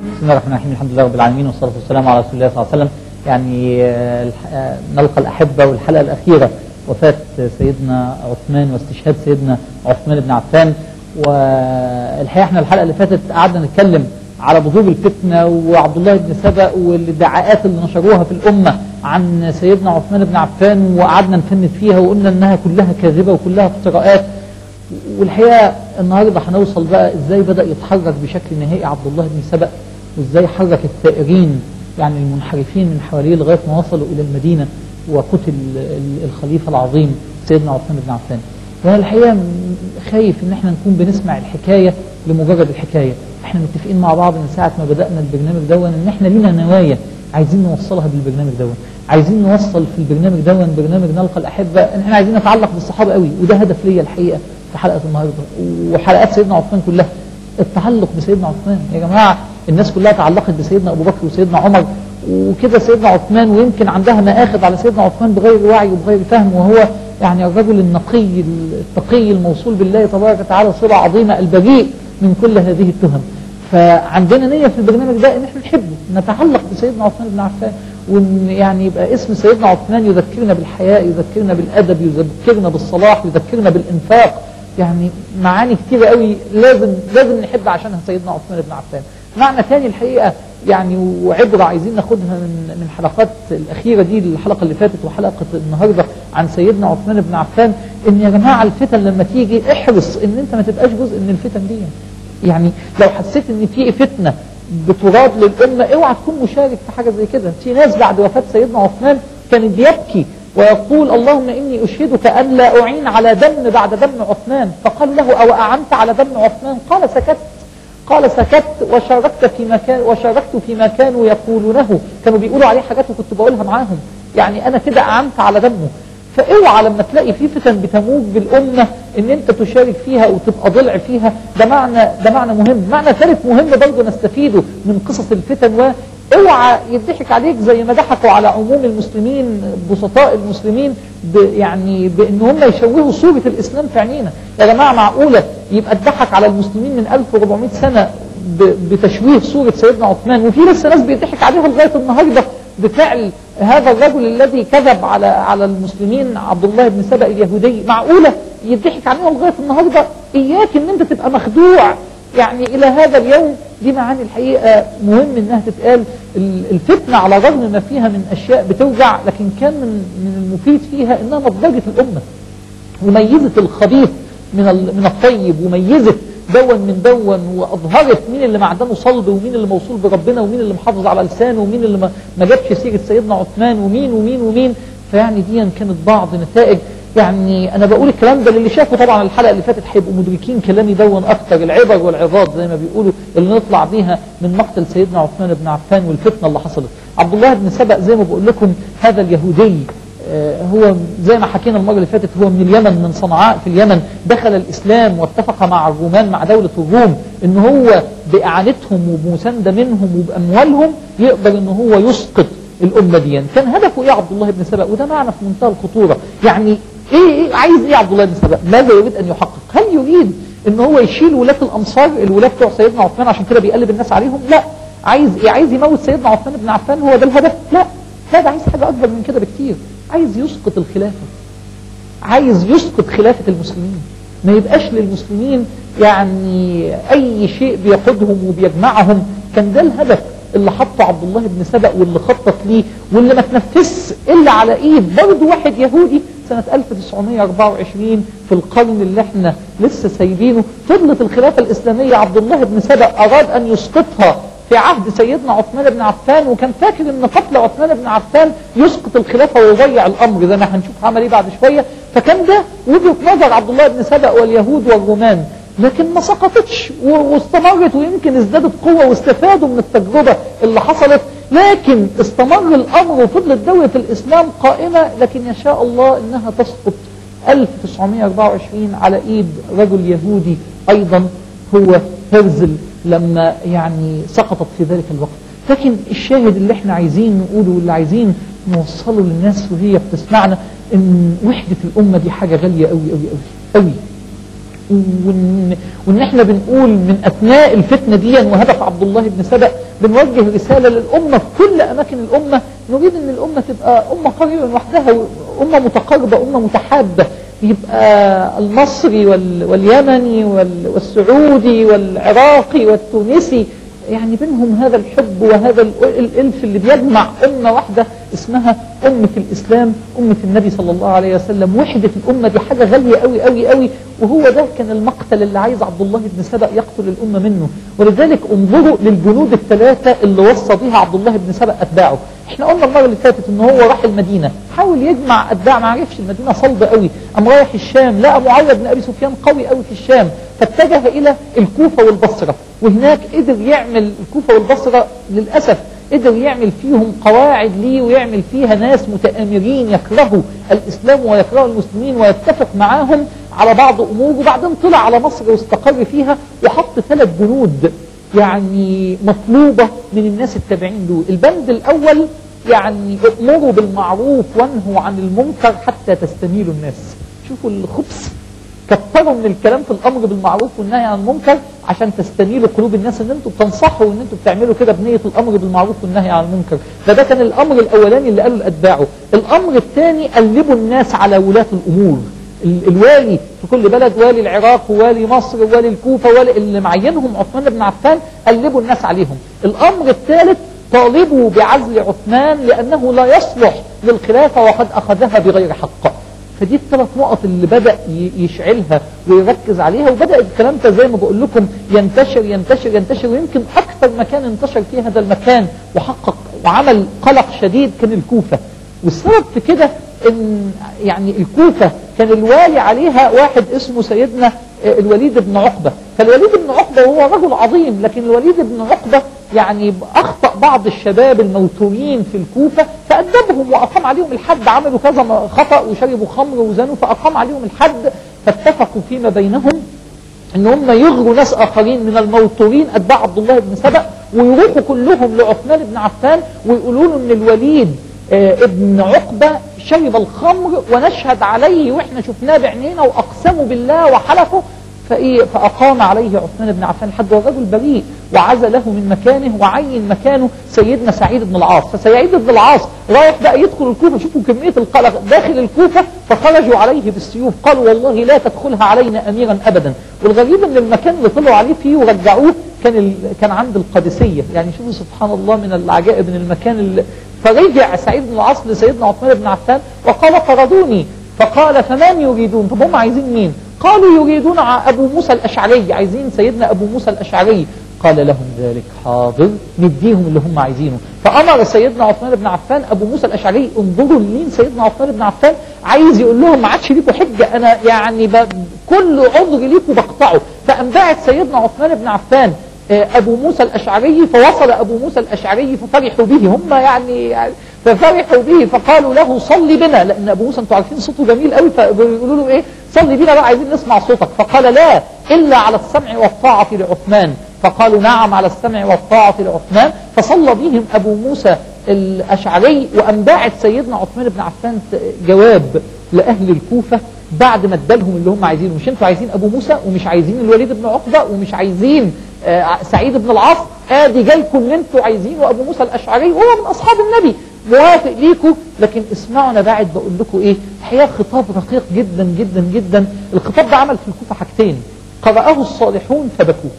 بسم الله الرحمن الرحيم الحمد لله رب العالمين والصلاة والسلام على رسول الله صلى الله عليه وسلم يعني آه، الح- آه، نلقى الأحبة والحلقة الأخيرة وفاة سيدنا عثمان واستشهاد سيدنا عثمان بن عفان والحقيقة احنا الحلقة اللي فاتت قعدنا نتكلم على بذور الفتنة وعبد الله بن سبأ والادعاءات اللي نشروها في الأمة عن سيدنا عثمان بن عفان وقعدنا نفند فيها وقلنا انها كلها كاذبة وكلها افتراءات والحقيقة النهاردة هنوصل بقى ازاي بدأ يتحرك بشكل نهائي عبد الله بن سبأ وازاي حرك الثائرين يعني المنحرفين من حواليه لغاية ما وصلوا إلى المدينة وقتل ال- الخليفة العظيم سيدنا عثمان بن عفان وانا الحقيقة م- خايف ان احنا نكون بنسمع الحكاية لمجرد الحكاية احنا متفقين مع بعض من ساعة ما بدأنا البرنامج دون ان احنا لينا نوايا عايزين نوصلها بالبرنامج دون عايزين نوصل في البرنامج دون برنامج نلقى الأحبة ان احنا عايزين نتعلق بالصحابة قوي وده هدف ليا الحقيقة في حلقة النهاردة وحلقات سيدنا عثمان كلها التعلق بسيدنا عثمان يا جماعة الناس كلها تعلقت بسيدنا أبو بكر وسيدنا عمر وكده سيدنا عثمان ويمكن عندها مآخذ على سيدنا عثمان بغير وعي وبغير فهم وهو يعني الرجل النقي التقي الموصول بالله تبارك وتعالى صلة عظيمة البريء من كل هذه التهم فعندنا نية في البرنامج ده ان احنا نحبه نتعلق بسيدنا عثمان بن عفان وان يعني يبقى اسم سيدنا عثمان يذكرنا بالحياء يذكرنا بالادب يذكرنا بالصلاح يذكرنا بالانفاق يعني معاني كتيرة قوي لازم لازم نحب عشانها سيدنا عثمان بن عفان معنى تاني الحقيقة يعني وعبرة عايزين ناخدها من من الحلقات الأخيرة دي الحلقة اللي فاتت وحلقة النهاردة عن سيدنا عثمان بن عفان إن يا جماعة الفتن لما تيجي احرص إن أنت ما تبقاش جزء من الفتن دي يعني لو حسيت إن في فتنة بتراد للأمة اوعى تكون مشارك في حاجة زي كده في ناس بعد وفاة سيدنا عثمان كانت بيبكي ويقول اللهم إني أشهدك أن لا أعين على دم بعد دم عثمان فقال له أو أعنت على دم عثمان قال سكت قال سكت وشاركت في مكان وشاركت فيما كانوا يقولونه كانوا بيقولوا عليه حاجات وكنت بقولها معاهم يعني أنا كده أعنت على دمه فاوعى لما تلاقي في فتن بتموج بالأمة ان انت تشارك فيها وتبقى ضلع فيها ده معنى ده معنى مهم معنى ثالث مهم برضه نستفيده من قصص الفتن واوعى يضحك عليك زي ما ضحكوا على عموم المسلمين بسطاء المسلمين ب يعني بان هم يشوهوا صورة الاسلام في عينينا يا جماعة معقولة يبقى اتضحك على المسلمين من 1400 سنة ب- بتشويه صورة سيدنا عثمان وفي لسه ناس بيضحك عليها لغاية النهاردة بفعل هذا الرجل الذي كذب على على المسلمين عبد الله بن سبأ اليهودي معقولة يضحك عليها لغاية النهاردة إياك إن أنت تبقى مخدوع يعني إلى هذا اليوم دي معاني الحقيقة مهم إنها تتقال ال- الفتنة على الرغم ما فيها من أشياء بتوجع لكن كان من من المفيد فيها إنها نضجت الأمة وميزت الخبيث من ال- من الطيب وميزت دون من دون واظهرت مين اللي معدنه صلب ومين اللي موصول بربنا ومين اللي محافظ على لسانه ومين اللي ما- ما جابش سيره سيدنا عثمان ومين ومين ومين فيعني دي كانت بعض نتائج يعني انا بقول الكلام ده للي شافوا طبعا الحلقه اللي فاتت هيبقوا مدركين كلامي دون اكتر العبر والعظات زي ما بيقولوا اللي نطلع بيها من مقتل سيدنا عثمان بن عفان والفتنه اللي حصلت عبد الله بن سبأ زي ما بقول لكم هذا اليهودي آه، هو زي ما حكينا المرة اللي فاتت هو من اليمن من صنعاء في اليمن دخل الإسلام واتفق مع الرومان مع دولة الروم إن هو بإعانتهم وبمساندة منهم وبأموالهم يقدر إن هو يسقط الأمة دي كان هدفه إيه عبد الله بن سبأ وده معنى في منتهى الخطورة يعني إيه, إيه عايز إيه عبد الله بن سبأ ماذا يريد أن يحقق هل يريد إن هو يشيل ولاة الأمصار الولاة بتوع سيدنا عثمان عشان كده بيقلب الناس عليهم لا عايز إيه عايز يموت سيدنا عثمان بن عفان هو ده الهدف لا لا ده عايز حاجة أكبر من كده بكتير عايز يسقط الخلافة عايز يسقط خلافة المسلمين ما يبقاش للمسلمين يعني أي شيء بيقودهم وبيجمعهم كان ده الهدف اللي حطه عبد الله بن سبأ واللي خطط ليه واللي ما تنفذش إلا على إيد برضه واحد يهودي سنة 1924 في القرن اللي احنا لسه سايبينه فضلت الخلافة الإسلامية عبد الله بن سبأ أراد أن يسقطها في عهد سيدنا عثمان بن عفان وكان فاكر ان قتل عثمان بن عفان يسقط الخلافة ويضيع الامر زي ما هنشوف عمل ايه بعد شوية فكان ده وجهة نظر عبد الله بن سبأ واليهود والرومان لكن ما سقطتش و- واستمرت ويمكن ازدادت قوة واستفادوا من التجربة اللي حصلت لكن استمر الامر وفضلت دولة الاسلام قائمة لكن يشاء الله انها تسقط 1924 على ايد رجل يهودي ايضا هو هرزل لما يعني سقطت في ذلك الوقت لكن الشاهد اللي احنا عايزين نقوله واللي عايزين نوصله للناس وهي بتسمعنا ان وحدة الامة دي حاجة غالية قوي قوي قوي قوي وإن, وإن احنا بنقول من أثناء الفتنة دي وهدف عبد الله بن سبأ بنوجه رسالة للأمة في كل أماكن الأمة نريد أن الأمة تبقى أمة قريبة لوحدها أمة متقاربة أمة متحابة يبقى المصري وال واليمني وال والسعودي والعراقي والتونسي يعني بينهم هذا الحب وهذا الإلف اللي بيجمع أمة واحدة اسمها أمة الإسلام أمة النبي صلى الله عليه وسلم وحدة الأمة دي حاجة غالية قوي قوي قوي وهو ده كان المقتل اللي عايز عبد الله بن سبأ يقتل الأمة منه ولذلك انظروا للجنود الثلاثة اللي وصى بها عبد الله بن سبأ أتباعه احنا قلنا المرة اللي فاتت ان هو راح المدينة حاول يجمع أتباع ما عرفش المدينة صلبة قوي قام رايح الشام لقى معاوية بن أبي سفيان قوي قوي في الشام فاتجه إلى الكوفة والبصرة وهناك قدر يعمل الكوفة والبصرة للأسف قدر يعمل فيهم قواعد ليه ويعمل فيها ناس متآمرين يكرهوا الإسلام ويكرهوا المسلمين ويتفق معاهم على بعض أمور وبعدين طلع على مصر واستقر فيها وحط ثلاث جنود يعني مطلوبة من الناس التابعين دول البند الأول يعني امروا بالمعروف وانهوا عن المنكر حتى تستميلوا الناس شوفوا الخبث كتروا من الكلام في الامر بالمعروف والنهي عن المنكر عشان تستميلوا قلوب الناس ان انتم بتنصحوا وان انتم بتعملوا كده بنيه الامر بالمعروف والنهي عن المنكر فده كان الامر الاولاني اللي قالوا لاتباعه الامر الثاني قلبوا الناس على ولاة الامور الوالي في كل بلد والي العراق ووالي مصر ووالي الكوفة والي اللي معينهم عثمان بن عفان قلبوا الناس عليهم الامر الثالث طالبوا بعزل عثمان لأنه لا يصلح للخلافة وقد أخذها بغير حق فدي الثلاث نقط اللي بدأ يشعلها ويركز عليها وبدأ الكلام ده زي ما بقول لكم ينتشر ينتشر ينتشر ويمكن أكثر مكان انتشر فيه هذا المكان وحقق وعمل قلق شديد كان الكوفة والسبب في كده ان يعني الكوفة كان الوالي عليها واحد اسمه سيدنا الوليد بن عقبة فالوليد بن عقبة هو رجل عظيم لكن الوليد بن عقبة يعني أخطأ بعض الشباب الموتورين في الكوفة فأدبهم وأقام عليهم الحد عملوا كذا خطأ وشربوا خمر وزنوا فأقام عليهم الحد فاتفقوا فيما بينهم ان هم يغروا ناس اخرين من الموتورين اتباع عبد الله بن سبأ ويروحوا كلهم لعثمان بن عفان ويقولوا له ان الوليد آه ابن عقبة شرب الخمر ونشهد عليه واحنا شفناه بعينينا واقسموا بالله وحلفوا فإيه فأقام عليه عثمان بن عفان الحد والرجل بريء وعزله من مكانه وعين مكانه سيدنا سعيد بن العاص فسعيد بن العاص رايح بقى يدخل الكوفة شوفوا كمية القلق داخل الكوفة فخرجوا عليه بالسيوف قالوا والله لا تدخلها علينا أميرا أبدا والغريب ان المكان اللي طلعوا عليه فيه ورجعوه كان ال... كان عند القادسية يعني شوفوا سبحان الله من العجائب من المكان اللي فرجع سعيد بن العاص لسيدنا عثمان بن عفان وقال طردوني فقال فمن يريدون طب هم عايزين مين قالوا يريدون أبو موسى الأشعري عايزين سيدنا أبو موسى الأشعري قال لهم ذلك حاضر نديهم اللي هم عايزينه فأمر سيدنا عثمان بن عفان أبو موسى الأشعري انظروا لمين سيدنا عثمان بن عفان عايز يقول لهم ما عادش ليكوا حجة أنا يعني ب... كل عذر ليكوا بقطعه فأنبعت سيدنا عثمان بن عفان أبو موسى الأشعري فوصل أبو موسى الأشعري ففرحوا به هم يعني, يعني ففرحوا به فقالوا له صلي بنا لأن أبو موسى أنتوا عارفين صوته جميل قوي فبيقولوا له إيه صلي بنا بقى عايزين نسمع صوتك فقال لا إلا على السمع والطاعة لعثمان فقالوا نعم على السمع والطاعة لعثمان فصلى بهم أبو موسى الأشعري وأنباعت سيدنا عثمان بن عفان جواب لأهل الكوفة بعد ما ادالهم اللي هم عايزينه مش انتوا عايزين أبو موسى ومش عايزين الوليد بن عقبة ومش عايزين آه سعيد بن العاص ادي جايكم اللي انتوا عايزينه أبو موسى الأشعري وهو من أصحاب النبي موافق ليكم لكن اسمعوا انا بعد بقول لكم ايه الحقيقه خطاب رقيق جدا جدا جدا الخطاب ده عمل في الكوفه حاجتين قرأه الصالحون فبكوا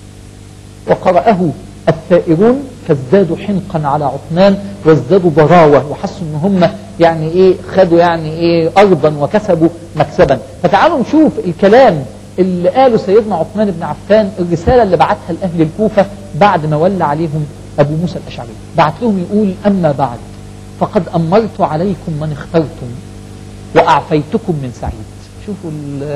وقرأه الثائرون فازدادوا حنقا على عثمان وازدادوا ضراوة وحسوا ان هم يعني ايه خدوا يعني ايه ارضا وكسبوا مكسبا فتعالوا نشوف الكلام اللي قاله سيدنا عثمان بن عفان الرسالة اللي بعتها لأهل الكوفة بعد ما ولى عليهم أبو موسى الأشعري بعت لهم يقول أما بعد فقد أمرت عليكم من اخترتم وأعفيتكم من سعيد شوفوا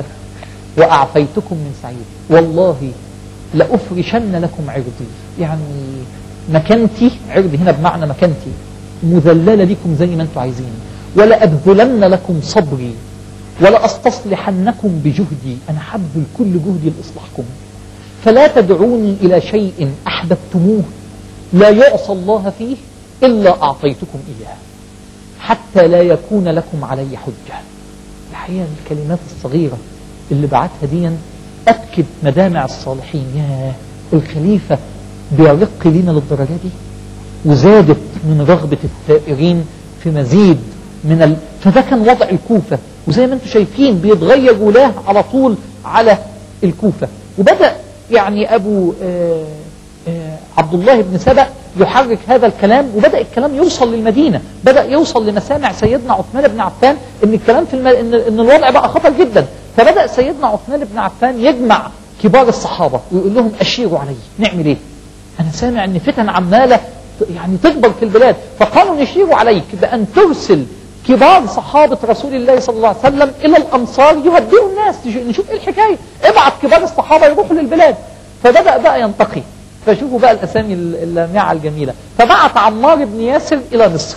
وأعفيتكم من سعيد والله لأفرشن لكم عرضي يعني مكانتي عرضي هنا بمعنى مكانتي مذللة لكم زي ما انتم عايزين ولا أبذلن لكم صبري ولا أستصلحنكم بجهدي أنا حبذل كل جهدي لإصلاحكم فلا تدعوني إلى شيء أحببتموه لا يعصى الله فيه إلا أعطيتكم إياه حتى لا يكون لكم علي حجة الحقيقة الكلمات الصغيرة اللي بعتها ديا بيأكد مدامع الصالحين يا الخليفة بيرق لينا للدرجة دي وزادت من رغبة الثائرين في مزيد من ال... فده كان وضع الكوفة وزي ما انتم شايفين بيتغير ولاه على طول على الكوفة وبدأ يعني أبو آه آه عبد الله بن سبأ يحرك هذا الكلام وبدأ الكلام يوصل للمدينة بدأ يوصل لمسامع سيدنا عثمان بن عفان ان الكلام في الم... ان, إن الوضع بقى خطر جدا فبدأ سيدنا عثمان بن عفان يجمع كبار الصحابة ويقول لهم أشيروا علي نعمل ايه أنا سامع أن فتن عمالة يعني تكبر في البلاد فقالوا نشير عليك بأن ترسل كبار صحابة رسول الله صلى الله عليه وسلم إلى الأمصار يهدئوا الناس نشوف إيه الحكاية ابعت كبار الصحابة يروحوا للبلاد فبدأ بقى ينتقي فشوفوا بقى الأسامي اللامعة الجميلة فبعت عمار بن ياسر إلى مصر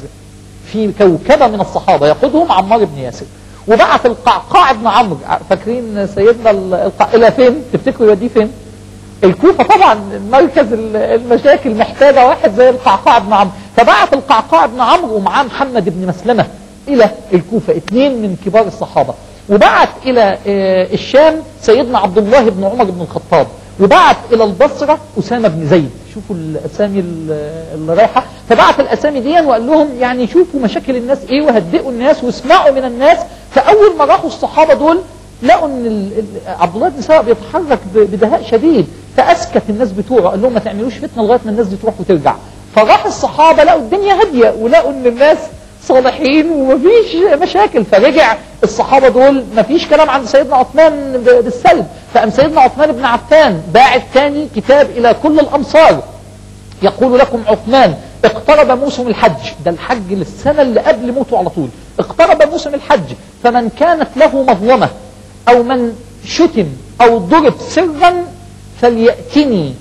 في كوكبة من الصحابة يقودهم عمار بن ياسر وبعت القعقاع بن عمرو فاكرين سيدنا القع... إلى فين تفتكروا يوديه فين الكوفة طبعا مركز المشاكل محتاجة واحد زي القعقاع بن عمرو فبعت القعقاع بن عمرو ومعاه محمد بن مسلمة إلى الكوفة اثنين من كبار الصحابة وبعت إلى الشام سيدنا عبد الله بن عمر بن الخطاب وبعت إلى البصرة أسامة بن زيد شوفوا الأسامي اللي رايحة فبعت الأسامي دي وقال لهم يعني شوفوا مشاكل الناس إيه وهدئوا الناس واسمعوا من الناس فأول ما راحوا الصحابة دول لقوا ان عبد الله بن سبأ بيتحرك بدهاء شديد فاسكت الناس بتوعه قال لهم ما تعملوش فتنه لغايه ما الناس دي تروح وترجع فراح الصحابه لقوا الدنيا هاديه ولقوا ان الناس صالحين ومفيش مشاكل فرجع الصحابه دول مفيش كلام عن سيدنا عثمان بالسلب فقام سيدنا عثمان بن عفان باعت تاني كتاب الى كل الامصار يقول لكم عثمان اقترب موسم الحج ده الحج للسنه اللي قبل موته على طول اقترب موسم الحج فمن كانت له مظلمه أو من شتم أو ضرب سرا فليأتني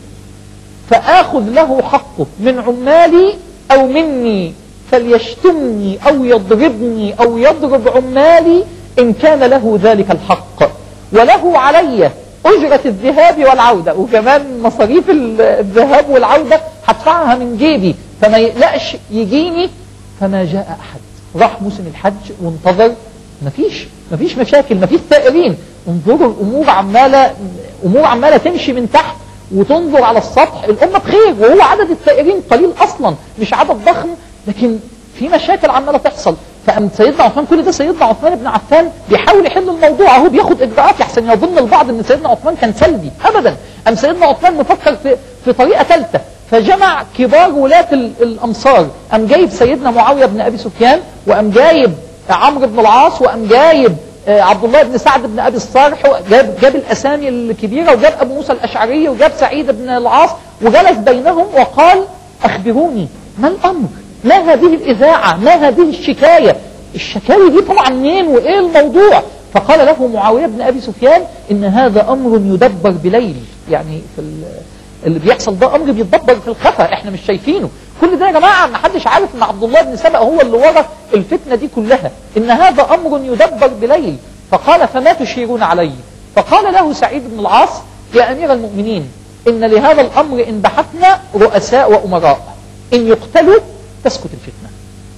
فآخذ له حقه من عمالي أو مني فليشتمني أو يضربني أو يضرب عمالي إن كان له ذلك الحق وله علي أجرة الذهاب والعودة وكمان مصاريف الذهاب والعودة هدفعها من جيبي فما يقلقش يجيني فما جاء أحد راح موسم الحج وانتظر مفيش مفيش مشاكل مفيش ثائرين انظروا الامور عماله امور عماله تمشي من تحت وتنظر على السطح الامه بخير وهو عدد الثائرين قليل اصلا مش عدد ضخم لكن في مشاكل عماله تحصل فقام سيدنا عثمان كل ده سيدنا عثمان بن عفان بيحاول يحل الموضوع اهو بياخد اجراءات يحسن يظن البعض ان سيدنا عثمان كان سلبي ابدا قام سيدنا عثمان مفكر في في طريقه ثالثه فجمع كبار ولاة الامصار قام جايب سيدنا معاويه بن ابي سفيان وقام جايب عمرو بن العاص وقام جايب عبد الله بن سعد بن ابي الصالح وجاب جاب الاسامي الكبيره وجاب ابو موسى الاشعري وجاب سعيد بن العاص وجلس بينهم وقال اخبروني ما الامر؟ ما هذه الاذاعه؟ ما هذه الشكايه؟ الشكاوي دي طبعا منين وايه الموضوع؟ فقال له معاويه بن ابي سفيان ان هذا امر يدبر بليل يعني في اللي بيحصل ده امر بيتدبر في الخفا احنا مش شايفينه كل ده يا جماعه ما حدش عارف ان عبد الله بن سبأ هو اللي ورا الفتنه دي كلها ان هذا امر يدبر بليل فقال فما تشيرون علي فقال له سعيد بن العاص يا امير المؤمنين ان لهذا الامر ان بحثنا رؤساء وامراء ان يقتلوا تسكت الفتنه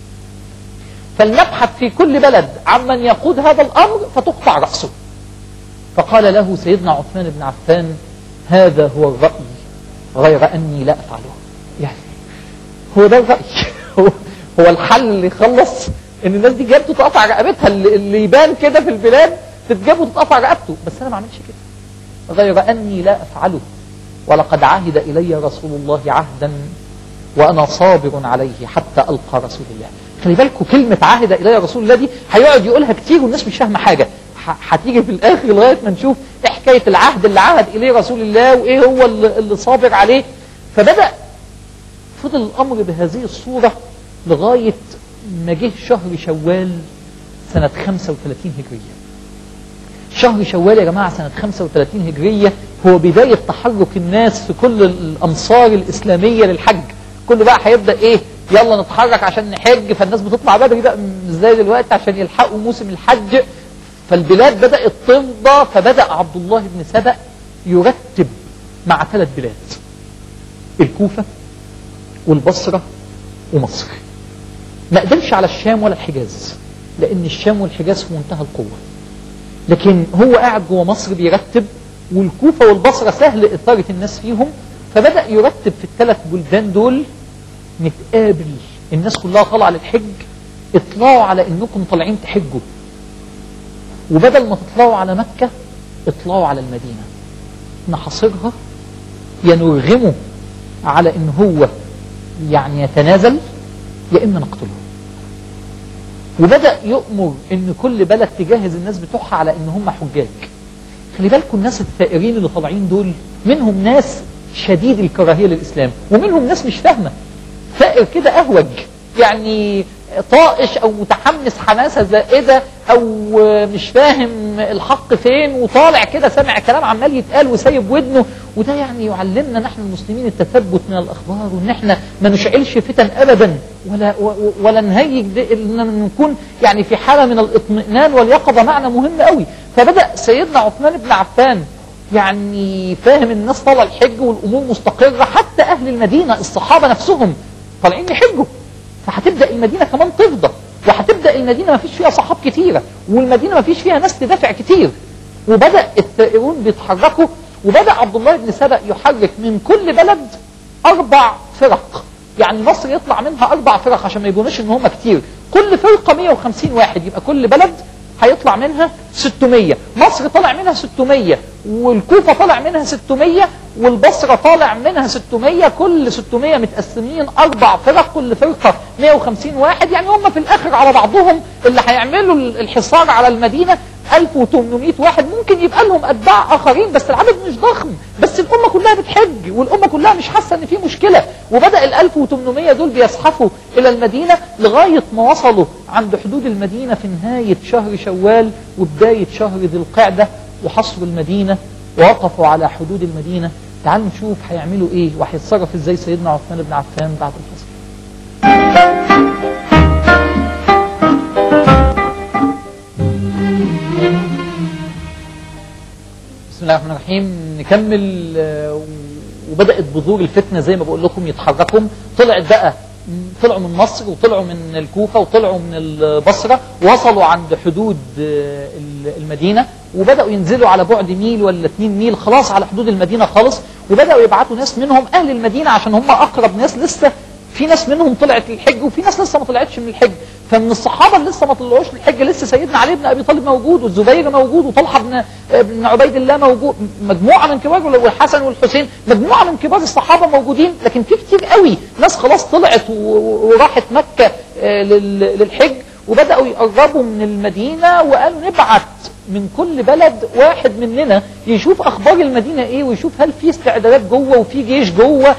فلنبحث في كل بلد عمن يقود هذا الامر فتقطع راسه فقال له سيدنا عثمان بن عفان هذا هو الراي غير اني لا افعله يعني هو ده الرأي هو, هو الحل اللي يخلص ان الناس دي جابته تقطع رقبتها اللي, اللي يبان كده في البلاد تتجاب وتتقطع رقبته بس انا ما اعملش كده غير اني لا افعله ولقد عهد الي رسول الله عهدا وانا صابر عليه حتى القى رسول الله خلي بالكم كلمه عهد الي رسول الله دي هيقعد يقولها كتير والناس مش فاهمه حاجه هتيجي في الاخر لغايه ما نشوف ايه حكايه العهد اللي عهد اليه رسول الله وايه هو اللي, اللي صابر عليه فبدا فضل الأمر بهذه الصورة لغاية ما جه شهر شوال سنة 35 هجرية شهر شوال يا جماعة سنة 35 هجرية هو بداية تحرك الناس في كل الأمصار الإسلامية للحج كل بقى هيبدأ إيه يلا نتحرك عشان نحج فالناس بتطلع بدري بقى مش زي دلوقتي عشان يلحقوا موسم الحج فالبلاد بدأت تفضى فبدأ عبد الله بن سبأ يرتب مع ثلاث بلاد الكوفة والبصرة ومصر ما قدرش على الشام ولا الحجاز لأن الشام والحجاز في منتهى القوة لكن هو قاعد جوه مصر بيرتب والكوفة والبصرة سهل إثارة الناس فيهم فبدأ يرتب في الثلاث بلدان دول نتقابل الناس كلها طالعة للحج اطلعوا على انكم طالعين تحجوا وبدل ما تطلعوا على مكة اطلعوا على المدينة نحاصرها يا نرغمه على ان هو يعني يتنازل يا اما نقتله وبدأ يؤمر ان كل بلد تجهز الناس بتوعها على ان هم حجاج خلي بالكم الناس الثائرين اللي طالعين دول منهم ناس شديد الكراهية للإسلام ومنهم ناس مش فاهمة ثائر كده أهوج يعني طائش أو متحمس حماسة زائدة أو مش فاهم الحق فين وطالع كده سامع كلام عمال يتقال وسايب ودنه وده يعني يعلمنا نحن المسلمين التثبت من الأخبار وإن احنا ما نشعلش فتن أبدا ولا ولا نهيج إن نكون يعني في حالة من الاطمئنان واليقظة معنى مهم قوي فبدأ سيدنا عثمان بن عفان يعني فاهم الناس طالع الحج والامور مستقره حتى اهل المدينه الصحابه نفسهم طالعين يحجوا فهتبدا المدينه كمان تفضى وهتبدا المدينه ما فيش فيها صحاب كتيره والمدينه ما فيش فيها ناس تدافع كتير وبدا الثائرون بيتحركوا وبدا عبد الله بن سبأ يحرك من كل بلد اربع فرق يعني مصر يطلع منها اربع فرق عشان ما يبونوش ان هم كتير كل فرقه 150 واحد يبقى كل بلد هيطلع منها 600 مصر طلع منها 600 والكوفة طلع منها 600 والبصرة طالع منها 600 كل 600 متقسمين أربع فرق كل فرقة 150 واحد يعني هم في الآخر على بعضهم اللي هيعملوا الحصار على المدينة 1800 واحد ممكن يبقى لهم أتباع آخرين بس العدد مش ضخم بس الأمة كلها بتحج والأمة كلها مش حاسة إن في مشكلة وبدأ ال 1800 دول بيزحفوا إلى المدينة لغاية ما وصلوا عند حدود المدينة في نهاية شهر شوال وبداية شهر ذي القعدة وحصروا المدينة ووقفوا على حدود المدينة تعالوا نشوف هيعملوا ايه وهيتصرف ازاي سيدنا عثمان بن عفان بعد الفصل بسم الله الرحمن الرحيم نكمل وبدأت بذور الفتنة زي ما بقول لكم يتحركوا طلعت بقى طلعوا من مصر وطلعوا من الكوفة وطلعوا من البصرة وصلوا عند حدود المدينة وبدأوا ينزلوا على بعد ميل ولا اتنين ميل خلاص على حدود المدينة خالص وبدأوا يبعتوا ناس منهم أهل المدينة عشان هم أقرب ناس لسه في ناس منهم طلعت للحج وفي ناس لسه ما طلعتش من الحج فمن الصحابه اللي لسه ما طلعوش للحج لسه سيدنا علي بن ابي طالب موجود والزبير موجود وطلحه بن بن عبيد الله موجود مجموعه من كبار والحسن والحسين مجموعه من كبار الصحابه موجودين لكن في كتير قوي ناس خلاص طلعت وراحت مكه للحج وبداوا يقربوا من المدينه وقالوا نبعت من كل بلد واحد مننا يشوف اخبار المدينه ايه ويشوف هل في استعدادات جوه وفي جيش جوه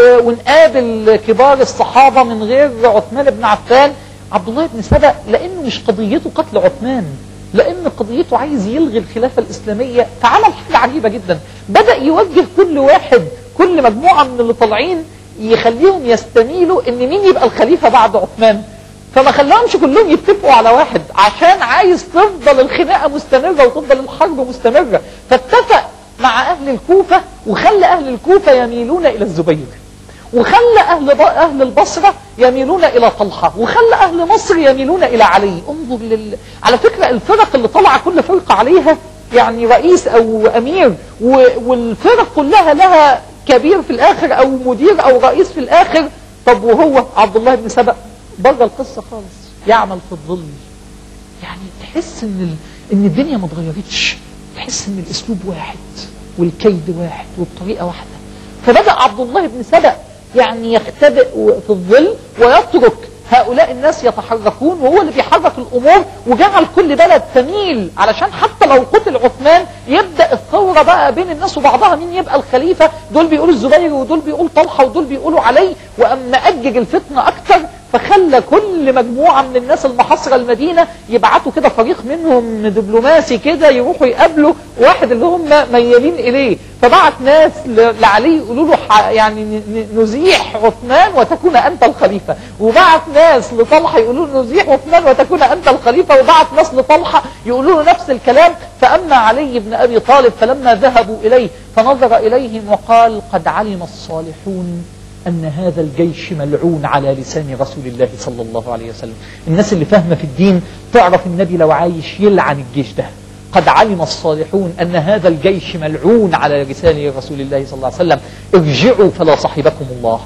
ونقابل كبار الصحابه من غير عثمان بن عفان عبد الله بن سبأ لانه مش قضيته قتل عثمان لان قضيته عايز يلغي الخلافه الاسلاميه فعمل حاجه عجيبه جدا بدا يوجه كل واحد كل مجموعه من اللي طالعين يخليهم يستميلوا ان مين يبقى الخليفه بعد عثمان فما خلاهمش كلهم يتفقوا على واحد عشان عايز تفضل الخناقه مستمره وتفضل الحرب مستمره فاتفق مع اهل الكوفه وخلى اهل الكوفه يميلون الى الزبير وخلى اهل اهل البصره يميلون الى طلحه وخلى اهل مصر يميلون الى علي انظر لل... على فكره الفرق اللي طلع كل فرقه عليها يعني رئيس او امير و... والفرق كلها لها كبير في الاخر او مدير او رئيس في الاخر طب وهو عبد الله بن سبأ بره القصه خالص يعمل في الظل يعني تحس ان ال... ان الدنيا ما اتغيرتش تحس ان الاسلوب واحد والكيد واحد والطريقه واحده فبدا عبد الله بن سبأ يعني يختبئ في الظل ويترك هؤلاء الناس يتحركون وهو اللي بيحرك الامور وجعل كل بلد تميل علشان حتى لو قتل عثمان يبدا الثوره بقى بين الناس وبعضها مين يبقى الخليفه دول بيقولوا الزبير ودول بيقولوا طلحه ودول بيقولوا علي واما اجج الفتنه اكتر فخلى كل مجموعة من الناس المحاصرة المدينة يبعتوا كده فريق منهم دبلوماسي كده يروحوا يقابلوا واحد اللي هم ميالين إليه فبعت ناس لعلي يقولوا له يعني نزيح عثمان وتكون أنت الخليفة وبعت ناس لطلحة يقولوا له نزيح عثمان وتكون أنت الخليفة وبعت ناس لطلحة يقولوا له نفس الكلام فأما علي بن أبي طالب فلما ذهبوا إليه فنظر إليهم وقال قد علم الصالحون أن هذا الجيش ملعون على لسان رسول الله صلى الله عليه وسلم الناس اللي فاهمة في الدين تعرف النبي لو عايش يلعن الجيش ده قد علم الصالحون أن هذا الجيش ملعون على لسان رسول الله صلى الله عليه وسلم ارجعوا فلا صحبكم الله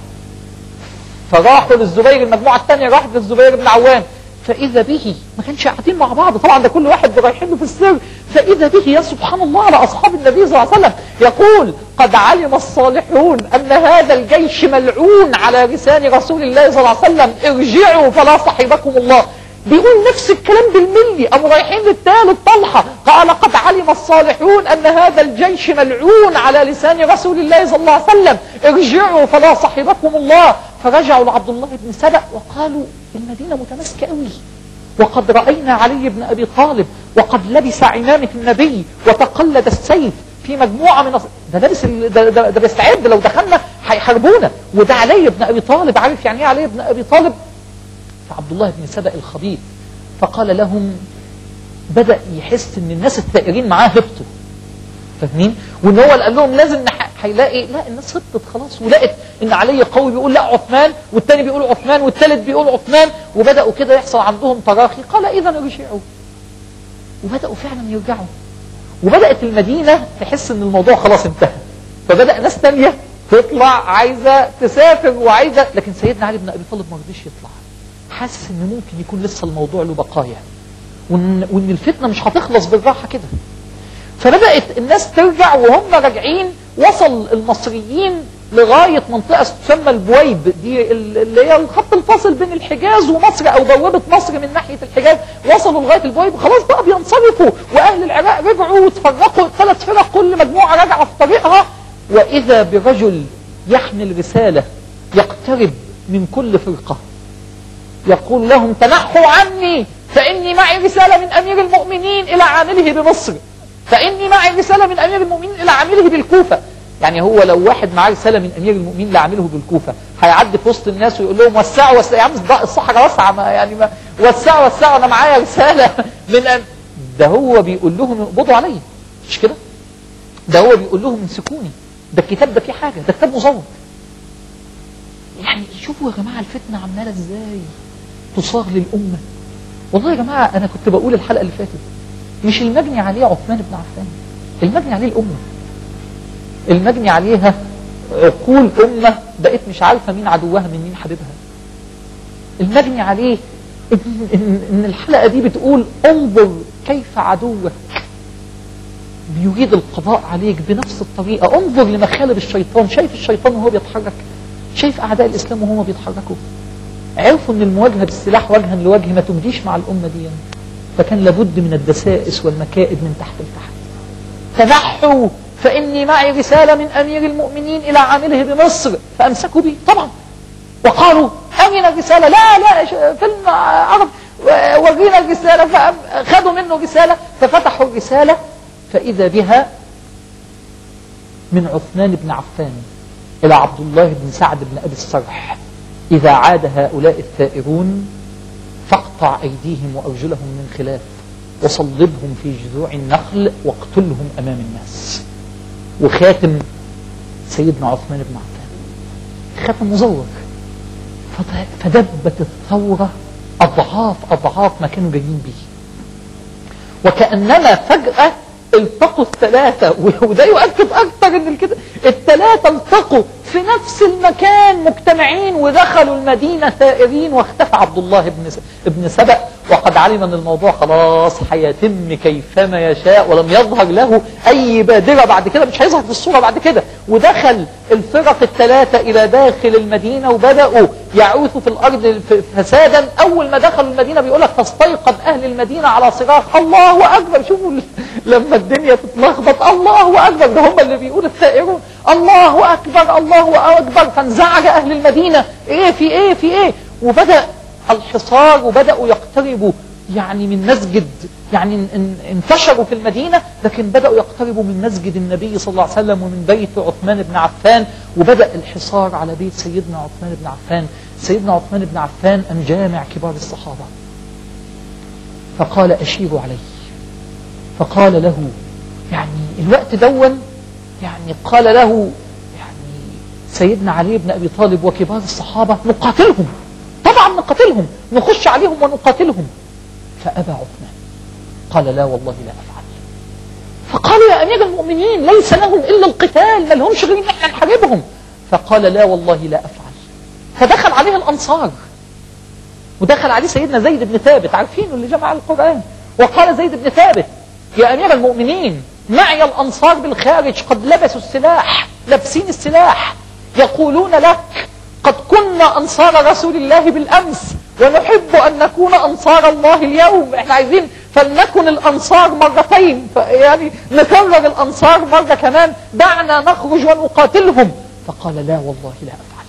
فراحوا للزبير المجموعة الثانية راحت للزبير بن عوام فإذا به ما كانش قاعدين مع بعض طبعا ده كل واحد رايحين له في السر فإذا به يا سبحان الله على أصحاب النبي صلى الله عليه وسلم يقول قد علم الصالحون أن هذا الجيش ملعون على لسان رسول الله صلى الله عليه وسلم ارجعوا فلا صحبكم الله بيقول نفس الكلام بالملي أم رايحين للثالث طلحة قال قد علم الصالحون أن هذا الجيش ملعون على لسان رسول الله صلى الله عليه وسلم ارجعوا فلا صحبكم الله فرجعوا لعبد الله بن سبأ وقالوا المدينة متماسكة قوي وقد رأينا علي بن أبي طالب وقد لبس عمامة النبي وتقلد السيف في مجموعة من ده لابس ال- ده, ده, ده بيستعد لو دخلنا هيحاربونا وده علي بن أبي طالب عارف يعني ايه علي بن أبي طالب فعبد الله بن سبأ الخبيث فقال لهم بدأ يحس ان الناس الثائرين معاه هبطوا فاهمين وان هو اللي قال لهم لازم نح- هيلاقي لا الناس هبطت خلاص ولقت ان علي قوي بيقول لا عثمان والتاني بيقول عثمان والتالت بيقول عثمان وبداوا كده يحصل عندهم تراخي قال اذا ارجعوا وبداوا فعلا يرجعوا وبدات المدينه تحس ان الموضوع خلاص انتهى فبدا ناس تانية تطلع عايزه تسافر وعايزه لكن سيدنا علي بن ابي طالب ما رضيش يطلع حاسس ان ممكن يكون لسه الموضوع له بقايا وان وان الفتنه مش هتخلص بالراحه كده فبدات الناس ترجع وهم راجعين وصل المصريين لغايه منطقه تسمى البويب دي ال- اللي هي الخط الفاصل بين الحجاز ومصر او بوابه مصر من ناحيه الحجاز وصلوا لغايه البويب خلاص بقى بينصرفوا واهل العراق رجعوا وتفرقوا ثلاث فرق كل مجموعه راجعه في طريقها واذا برجل يحمل رساله يقترب من كل فرقه يقول لهم تنحوا عني فإني معي رسالة من أمير المؤمنين إلى عامله بمصر فإني معي رسالة من أمير المؤمنين إلى عامله بالكوفة يعني هو لو واحد معاه رسالة من أمير المؤمنين لعامله بالكوفة هيعدي في وسط الناس ويقول لهم وسعوا وسعوا يا عم الص- الصحراء واسعة ما يعني ما وسعوا وسعوا أنا معايا رسالة من أم... ده هو بيقول لهم اقبضوا عليا مش كده؟ ده هو بيقول لهم امسكوني ده الكتاب ده فيه حاجة ده كتاب مزور يعني شوفوا يا جماعة الفتنة عمالة ازاي تصاغ للأمة والله يا جماعة أنا كنت بقول الحلقة اللي فاتت مش المجني عليه عثمان بن عفان المجني عليه الأمة المجني عليها عقول أمة بقت مش عارفة مين عدوها من مين حبيبها المجني عليه إن, إن, إن الحلقة دي بتقول انظر كيف عدوك بيريد القضاء عليك بنفس الطريقة انظر لمخالب الشيطان شايف الشيطان وهو بيتحرك شايف أعداء الإسلام وهم بيتحركوا عرفوا ان المواجهه بالسلاح وجها لوجه ما تمديش مع الامه دي فكان لابد من الدسائس والمكائد من تحت لتحت تنحوا فاني معي رساله من امير المؤمنين الى عامله بمصر فامسكوا به طبعا وقالوا أين الرسالة لا لا ش- فيلم عرب و- ورينا الرسالة فأخذوا منه رسالة ففتحوا الرسالة فإذا بها من عثمان بن عفان إلى عبد الله بن سعد بن أبي السرح إذا عاد هؤلاء الثائرون فاقطع أيديهم وأرجلهم من خلاف وصلبهم في جذوع النخل واقتلهم أمام الناس وخاتم سيدنا عثمان بن عفان خاتم مزور فد- فدبت الثورة أضعاف أضعاف ما كانوا جايين به وكأنما فجأة التقوا الثلاثة وده يؤكد أكثر إن الكده الثلاثة التقوا في نفس المكان مجتمعين ودخلوا المدينة ثائرين واختفى عبد الله بن س- بن سبأ وقد علم أن الموضوع خلاص هيتم كيفما يشاء ولم يظهر له أي بادرة بعد كده مش هيظهر في الصورة بعد كده ودخل الفرق الثلاثة إلى داخل المدينة وبدأوا يعوثوا في الأرض ف- فسادا أول ما دخلوا المدينة بيقول لك فاستيقظ أهل المدينة على صراخ الله أكبر شوفوا ال- لما الدنيا تتلخبط الله أكبر ده هم اللي بيقولوا الثائرون الله أكبر الله أكبر فانزعج أهل المدينة إيه في إيه في إيه وبدأ الحصار وبدأوا يقتربوا يعني من مسجد يعني ان- ان- انتشروا في المدينة لكن بدأوا يقتربوا من مسجد النبي صلى الله عليه وسلم ومن بيت عثمان بن عفان وبدأ الحصار على بيت سيدنا عثمان بن عفان سيدنا عثمان بن عفان أن جامع كبار الصحابة فقال أشيروا علي فقال له يعني الوقت دون يعني قال له يعني سيدنا علي بن أبي طالب وكبار الصحابة نقاتلهم طبعا نقاتلهم نخش عليهم ونقاتلهم فأبى عثمان قال لا والله لا أفعل يا امير المؤمنين ليس لهم الا القتال ما لهمش غير ان احنا نحاربهم فقال لا والله لا افعل فدخل عليه الانصار ودخل عليه سيدنا زيد بن ثابت عارفينه اللي جمع القرآن وقال زيد بن ثابت يا أمير المؤمنين معي الأنصار بالخارج قد لبسوا السلاح لابسين السلاح يقولون لك قد كنا أنصار رسول الله بالأمس ونحب أن نكون أنصار الله اليوم احنا عايزين فلنكن الأنصار مرتين يعني نكرر الأنصار مرة كمان دعنا نخرج ونقاتلهم فقال لا والله لا أفعل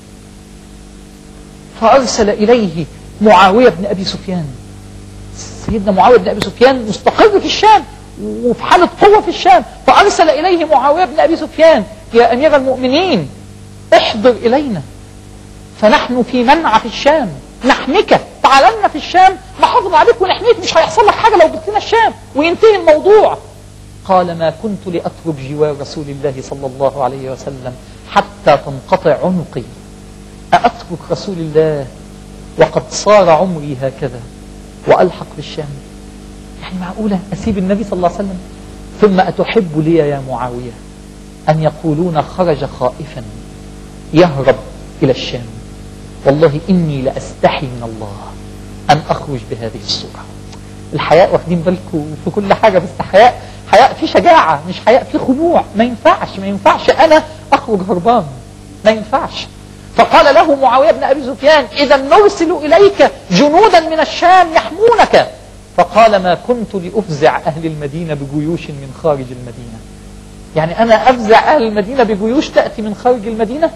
فأرسل إليه معاوية بن أبي سفيان سيدنا معاوية بن أبي سفيان مستقر في الشام وفي حالة قوة في الشام فأرسل إليه معاوية بن أبي سفيان يا أمير المؤمنين احضر إلينا فنحن في منع في الشام نحمك تعال لنا في الشام نحافظ عليك ونحميك مش هيحصل لك حاجة لو جبت لنا الشام وينتهي الموضوع قال ما كنت لأترك جوار رسول الله صلى الله عليه وسلم حتى تنقطع عنقي أأترك رسول الله وقد صار عمري هكذا وألحق بالشام يعني معقولة أسيب النبي صلى الله عليه وسلم ثم أتحب لي يا معاوية أن يقولون خرج خائفا يهرب إلى الشام والله إني لأستحي من الله أن أخرج بهذه الصورة الحياء واخدين بالكم في كل حاجة بس حياء حياء في شجاعة مش حياء في خضوع ما ينفعش ما ينفعش أنا أخرج هربان ما ينفعش فقال له معاوية بن أبي سفيان إذا نرسل إليك جنودا من الشام يحمونك فقال ما كنت لأفزع أهل المدينة بجيوش من خارج المدينة يعني أنا أفزع أهل المدينة بجيوش تأتي من خارج المدينة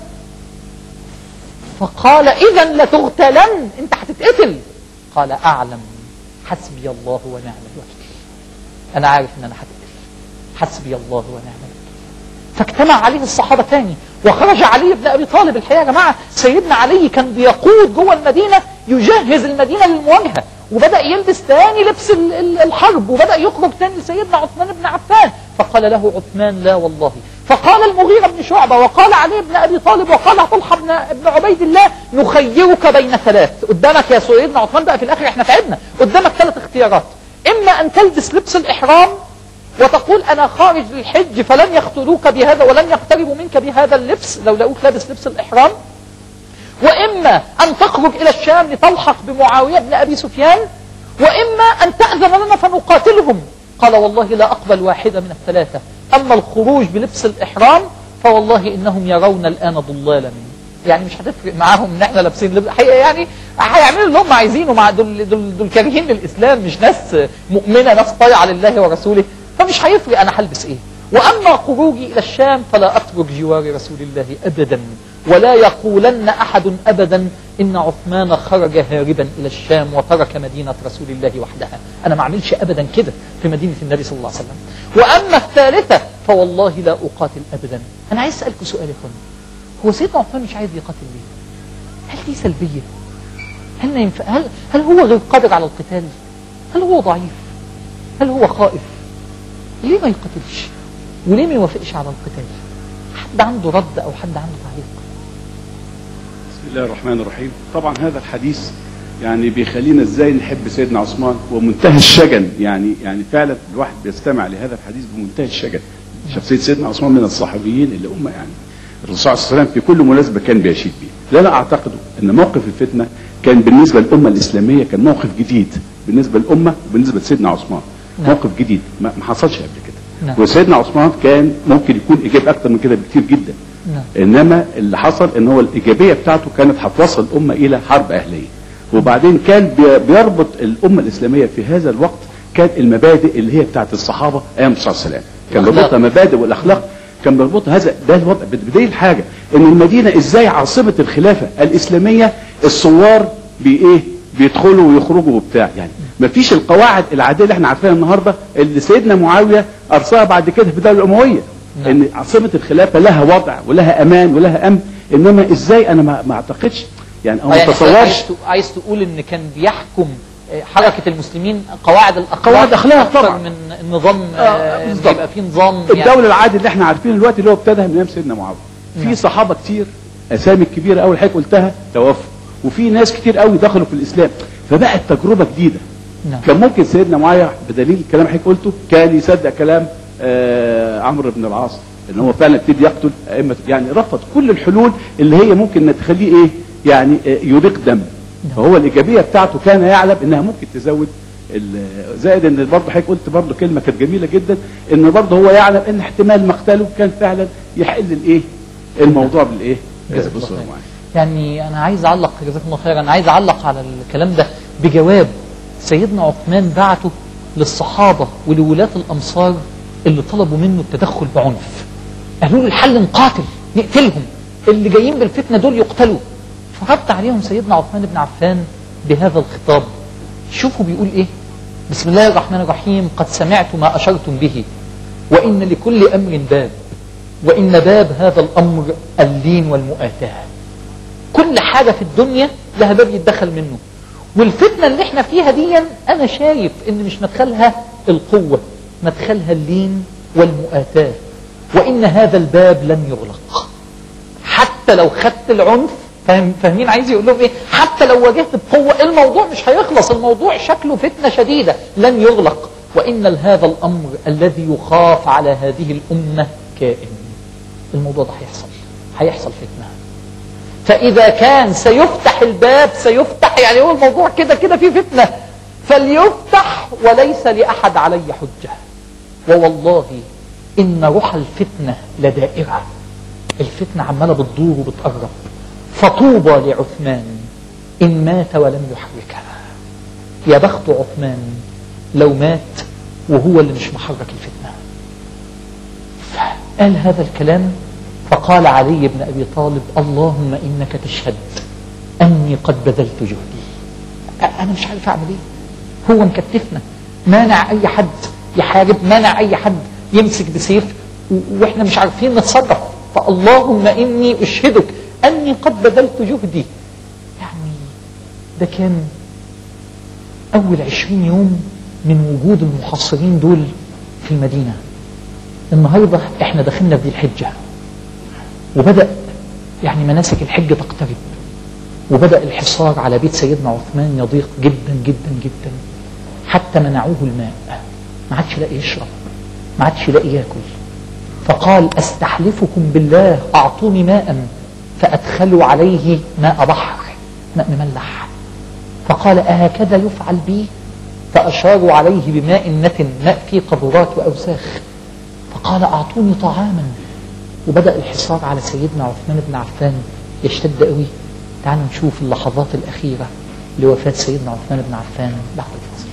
فقال إذا لتغتلن أنت هتتقتل قال أعلم حسبي الله ونعم الوكيل أنا عارف أن أنا هتقتل حسبي الله ونعم الوكيل فاجتمع عليه الصحابة تاني وخرج علي بن أبي طالب الحقيقة يا جماعة سيدنا علي كان بيقود جوه المدينة يجهز المدينة للمواجهة وبدأ يلبس تاني لبس ال- ال- الحرب وبدأ يخرج تاني لسيدنا عثمان بن عفان فقال له عثمان لا والله فقال المغيرة بن شعبة وقال علي بن أبي طالب وقال طلحة بن, بن عبيد الله نخيرك بين ثلاث قدامك يا سيدنا عثمان بقى في الآخر احنا تعبنا قدامك ثلاث اختيارات إما أن تلبس لبس الإحرام وتقول أنا خارج للحج فلن يقتلوك بهذا ولن يقتربوا منك بهذا اللبس لو لقوك لابس لبس الإحرام وإما أن تخرج إلى الشام لتلحق بمعاوية بن أبي سفيان وإما أن تأذن لنا فنقاتلهم قال والله لا أقبل واحدة من الثلاثة أما الخروج بلبس الإحرام فوالله إنهم يرون الآن ضلالا مني يعني مش هتفرق معاهم ان احنا لابسين لبس حقيقة يعني هيعملوا اللي هم عايزينه مع دول دول دول كارهين للاسلام مش ناس مؤمنه ناس طايعه لله ورسوله فمش هيفرق انا هلبس ايه واما خروجي الى الشام فلا اترك جوار رسول الله ابدا ولا يقولن احد ابدا ان عثمان خرج هاربا الى الشام وترك مدينه رسول الله وحدها انا ما اعملش ابدا كده في مدينه النبي صلى الله عليه وسلم واما الثالثه فوالله لا اقاتل ابدا انا عايز اسالكم سؤال يا اخوان هو سيدنا عثمان مش عايز يقاتل ليه هل دي سلبيه هل ما ينفع هل هل هو غير قادر على القتال هل هو ضعيف هل هو خائف ليه ما يقاتلش وليه ما يوافقش على القتال حد عنده رد او حد عنده تعليق بسم الله الرحمن الرحيم طبعا هذا الحديث يعني بيخلينا ازاي نحب سيدنا عثمان ومنتهى الشجن يعني يعني فعلا الواحد بيستمع لهذا الحديث بمنتهى الشجن شخصيه سيدنا عثمان من الصحابيين اللي هم يعني الرسول صلى الله عليه وسلم في كل مناسبه كان بيشيد بيه لا لا اعتقد ان موقف الفتنه كان بالنسبه للامه الاسلاميه كان موقف جديد بالنسبه للامه وبالنسبه لسيدنا عثمان نعم. موقف جديد ما ما حصلش قبل كده نعم. وسيدنا عثمان كان ممكن يكون ايجاب اكتر من كده بكتير جدا نعم انما اللي حصل ان هو الايجابيه بتاعته كانت هتوصل الامه الى حرب اهليه وبعدين كان بي- بيربط الامه الاسلاميه في هذا الوقت كانت المبادئ اللي هي بتاعت الصحابه ايام الرسول صلى الله عليه وسلم كان الأخلاق. بيربطها مبادئ والاخلاق كان بيربطها هذا ده الوضع بدايه الحاجه ان المدينه ازاي عاصمه الخلافه الاسلاميه الثوار بايه بيدخلوا ويخرجوا وبتاع يعني مفيش القواعد العاديه اللي احنا عارفينها النهارده اللي سيدنا معاويه ارساها بعد كده في الدوله الامويه نعم. ان عاصمه الخلافه لها وضع ولها امان ولها امن انما ازاي انا ما, ما اعتقدش يعني او آه ما يعني اتصورش عايز تق- عايز تقول ان كان بيحكم آه، حركة المسلمين قواعد الأخلاق قواعد أخلاق أكثر طبعا. من النظام آه، آه، بالظبط. يبقى في نظام الدوله العادي اللي احنا عارفينه دلوقتي اللي هو ابتدى من ايام سيدنا معاويه نعم. في صحابه كتير اسامي كبيره قوي الحقيقه قلتها توفوا وفي ناس كتير قوي دخلوا في الاسلام فبقت تجربه جديده نعم. كان ممكن سيدنا معاويه بدليل الكلام اللي حضرتك قلته كان يصدق كلام آه عمرو بن العاص ان هو فعلا ابتدي يقتل ائمه يعني رفض كل الحلول اللي هي ممكن تخليه ايه يعني آه يريق دم فهو الايجابيه بتاعته كان يعلم انها ممكن تزود ال- زائد ان برضه حضرتك قلت برضه كلمه كانت جميله جدا ان برضه هو يعلم ان احتمال مقتله كان فعلا يحل الايه الموضوع بالايه جزاك الله بصوره خير. معينه يعني انا عايز اعلق جزاكم الله خير انا عايز اعلق على الكلام ده بجواب سيدنا عثمان بعته للصحابه ولولاة الامصار اللي طلبوا منه التدخل بعنف قالوا له الحل نقاتل نقتلهم اللي جايين بالفتنه دول يقتلوا فرد عليهم سيدنا عثمان بن عفان بهذا الخطاب شوفوا بيقول ايه بسم الله الرحمن الرحيم قد سمعت ما اشرتم به وان لكل امر باب وإن باب هذا الأمر اللين والمؤاتاة كل حاجة في الدنيا لها باب يتدخل منه والفتنة اللي احنا فيها دي أنا شايف إن مش مدخلها القوة مدخلها اللين والمؤاتاة وإن هذا الباب لن يغلق حتى لو خدت العنف فاهم فاهمين عايز يقول لهم ايه حتى لو واجهت بقوه الموضوع مش هيخلص الموضوع شكله فتنه شديده لن يغلق وان هذا الامر الذي يخاف على هذه الامه كائن الموضوع ده هيحصل هيحصل فتنه فاذا كان سيفتح الباب سيفتح يعني هو الموضوع كده كده فيه فتنه فليفتح وليس لاحد علي حجه ووالله ان روح الفتنه لدائره الفتنة عمالة بتدور وبتقرب فطوبى لعثمان إن مات ولم يحركها يا بخت عثمان لو مات وهو اللي مش محرك الفتنة قال هذا الكلام فقال علي بن أبي طالب اللهم إنك تشهد أني قد بذلت جهدي أ- أنا مش عارف أعمل إيه هو مكتفنا مانع أي حد يحارب مانع أي حد يمسك بسيف و- وإحنا مش عارفين نتصرف فاللهم إني أشهدك أني قد بذلت جهدي يعني ده كان أول عشرين يوم من وجود المحاصرين دول في المدينة النهاردة احنا دخلنا في ذي الحجة وبدأ يعني مناسك الحج تقترب وبدأ الحصار على بيت سيدنا عثمان يضيق جدا جدا جدا حتى منعوه الماء ما عادش يلاقي يشرب ما عادش يلاقي ياكل فقال استحلفكم بالله اعطوني ماء فادخلوا عليه ماء بحر ماء مملح فقال أهكذا يفعل بي فأشاروا عليه بماء نتن ماء فيه قذورات وأوساخ فقال أعطوني طعاما وبدأ الحصار على سيدنا عثمان بن عفان يشتد قوي تعالوا نشوف اللحظات الأخيرة لوفاة سيدنا عثمان بن عفان بعد الفصل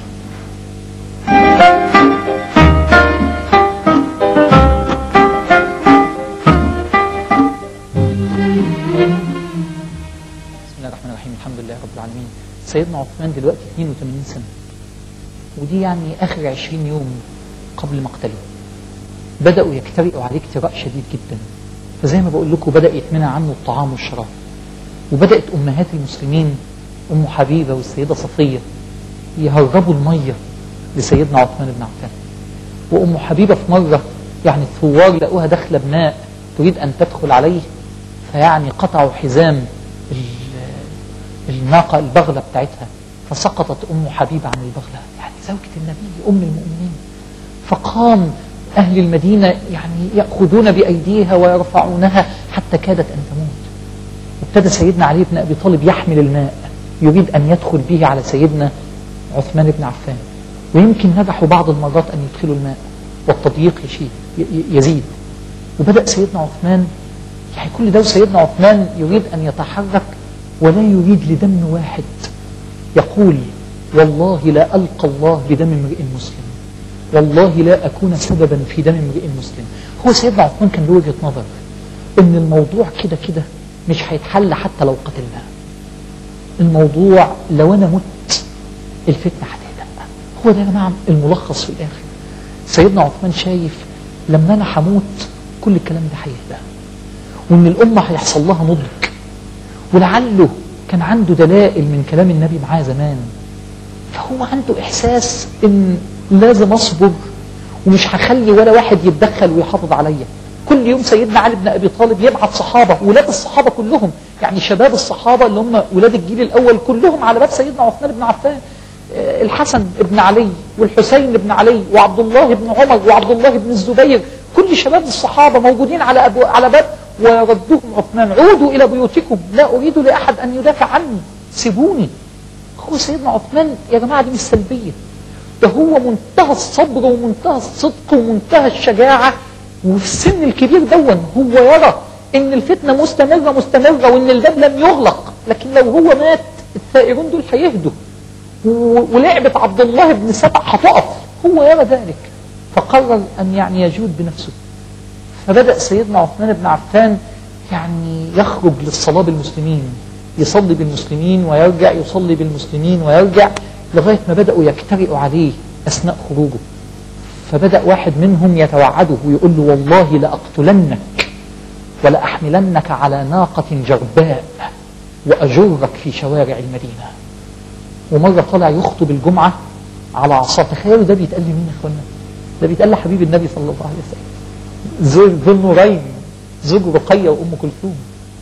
بسم الله الرحمن الرحيم الحمد لله رب العالمين سيدنا عثمان دلوقتي 82 سنة ودي يعني آخر 20 يوم قبل مقتله بدأوا يجترئوا عليه اجتراء شديد جدا فزي ما بقول لكم بدأ يتمنع عنه الطعام والشراب وبدأت أمهات المسلمين أم حبيبة والسيدة صفية يهربوا المية لسيدنا عثمان بن عفان وأم حبيبة في مرة يعني الثوار لقوها داخلة بماء تريد أن تدخل عليه فيعني قطعوا حزام ال- الناقة البغلة بتاعتها فسقطت أم حبيبة عن البغلة يعني زوجة النبي أم المؤمنين فقام أهل المدينة يعني يأخذون بأيديها ويرفعونها حتى كادت أن تموت وابتدى سيدنا علي بن أبي طالب يحمل الماء يريد أن يدخل به على سيدنا عثمان بن عفان ويمكن نجحوا بعض المرات أن يدخلوا الماء والتضييق يشيد ي- ي- يزيد وبدأ سيدنا عثمان يعني كل ده سيدنا عثمان يريد أن يتحرك ولا يريد لدم واحد يقول والله لا ألقى الله بدم امرئ مسلم والله لا أكون سببا في دم امرئ مسلم هو سيدنا عثمان كان له وجهة نظر إن الموضوع كده كده مش هيتحل حتى لو قتلنا الموضوع لو أنا مت الفتنة هتهدأ هو ده يا جماعة الملخص في الآخر سيدنا عثمان شايف لما أنا هموت كل الكلام ده هيهدأ وإن الأمة هيحصل لها نضج ولعله كان عنده دلائل من كلام النبي معاه زمان فهو عنده إحساس إن لازم أصبر ومش هخلي ولا واحد يتدخل ويحافظ عليا كل يوم سيدنا علي بن أبي طالب يبعث صحابة ولاد الصحابة كلهم يعني شباب الصحابة اللي هم ولاد الجيل الأول كلهم على باب سيدنا عثمان بن عفان آه، الحسن بن علي والحسين بن علي وعبد الله بن عمر وعبد الله بن الزبير كل شباب الصحابة موجودين على أبو على باب وردهم عثمان عودوا إلى بيوتكم لا أريد لأحد أن يدافع عني سيبوني هو سيدنا عثمان يا جماعة دي مش سلبية ده هو منتهى الصبر ومنتهى الصدق ومنتهى الشجاعة وفي السن الكبير دون هو يرى ان الفتنة مستمرة مستمرة وان الباب لم يغلق لكن لو هو مات الثائرون دول هيهدوا و- ولعبة عبد الله بن سبع هتقف هو يرى ذلك فقرر ان يعني يجود بنفسه فبدأ سيدنا عثمان بن عفان يعني يخرج للصلاة بالمسلمين يصلي بالمسلمين ويرجع يصلي بالمسلمين ويرجع لغاية ما بدأوا يجترئوا عليه أثناء خروجه فبدأ واحد منهم يتوعده ويقول له والله لأقتلنك ولأحملنك على ناقة جرباء وأجرك في شوارع المدينة ومرة طلع يخطب الجمعة على عصا تخيلوا ده بيتقال لمين يا اخوانا ده بيتقال لحبيب النبي صلى الله عليه وسلم زوج ذو النورين زوج رقية وأم كلثوم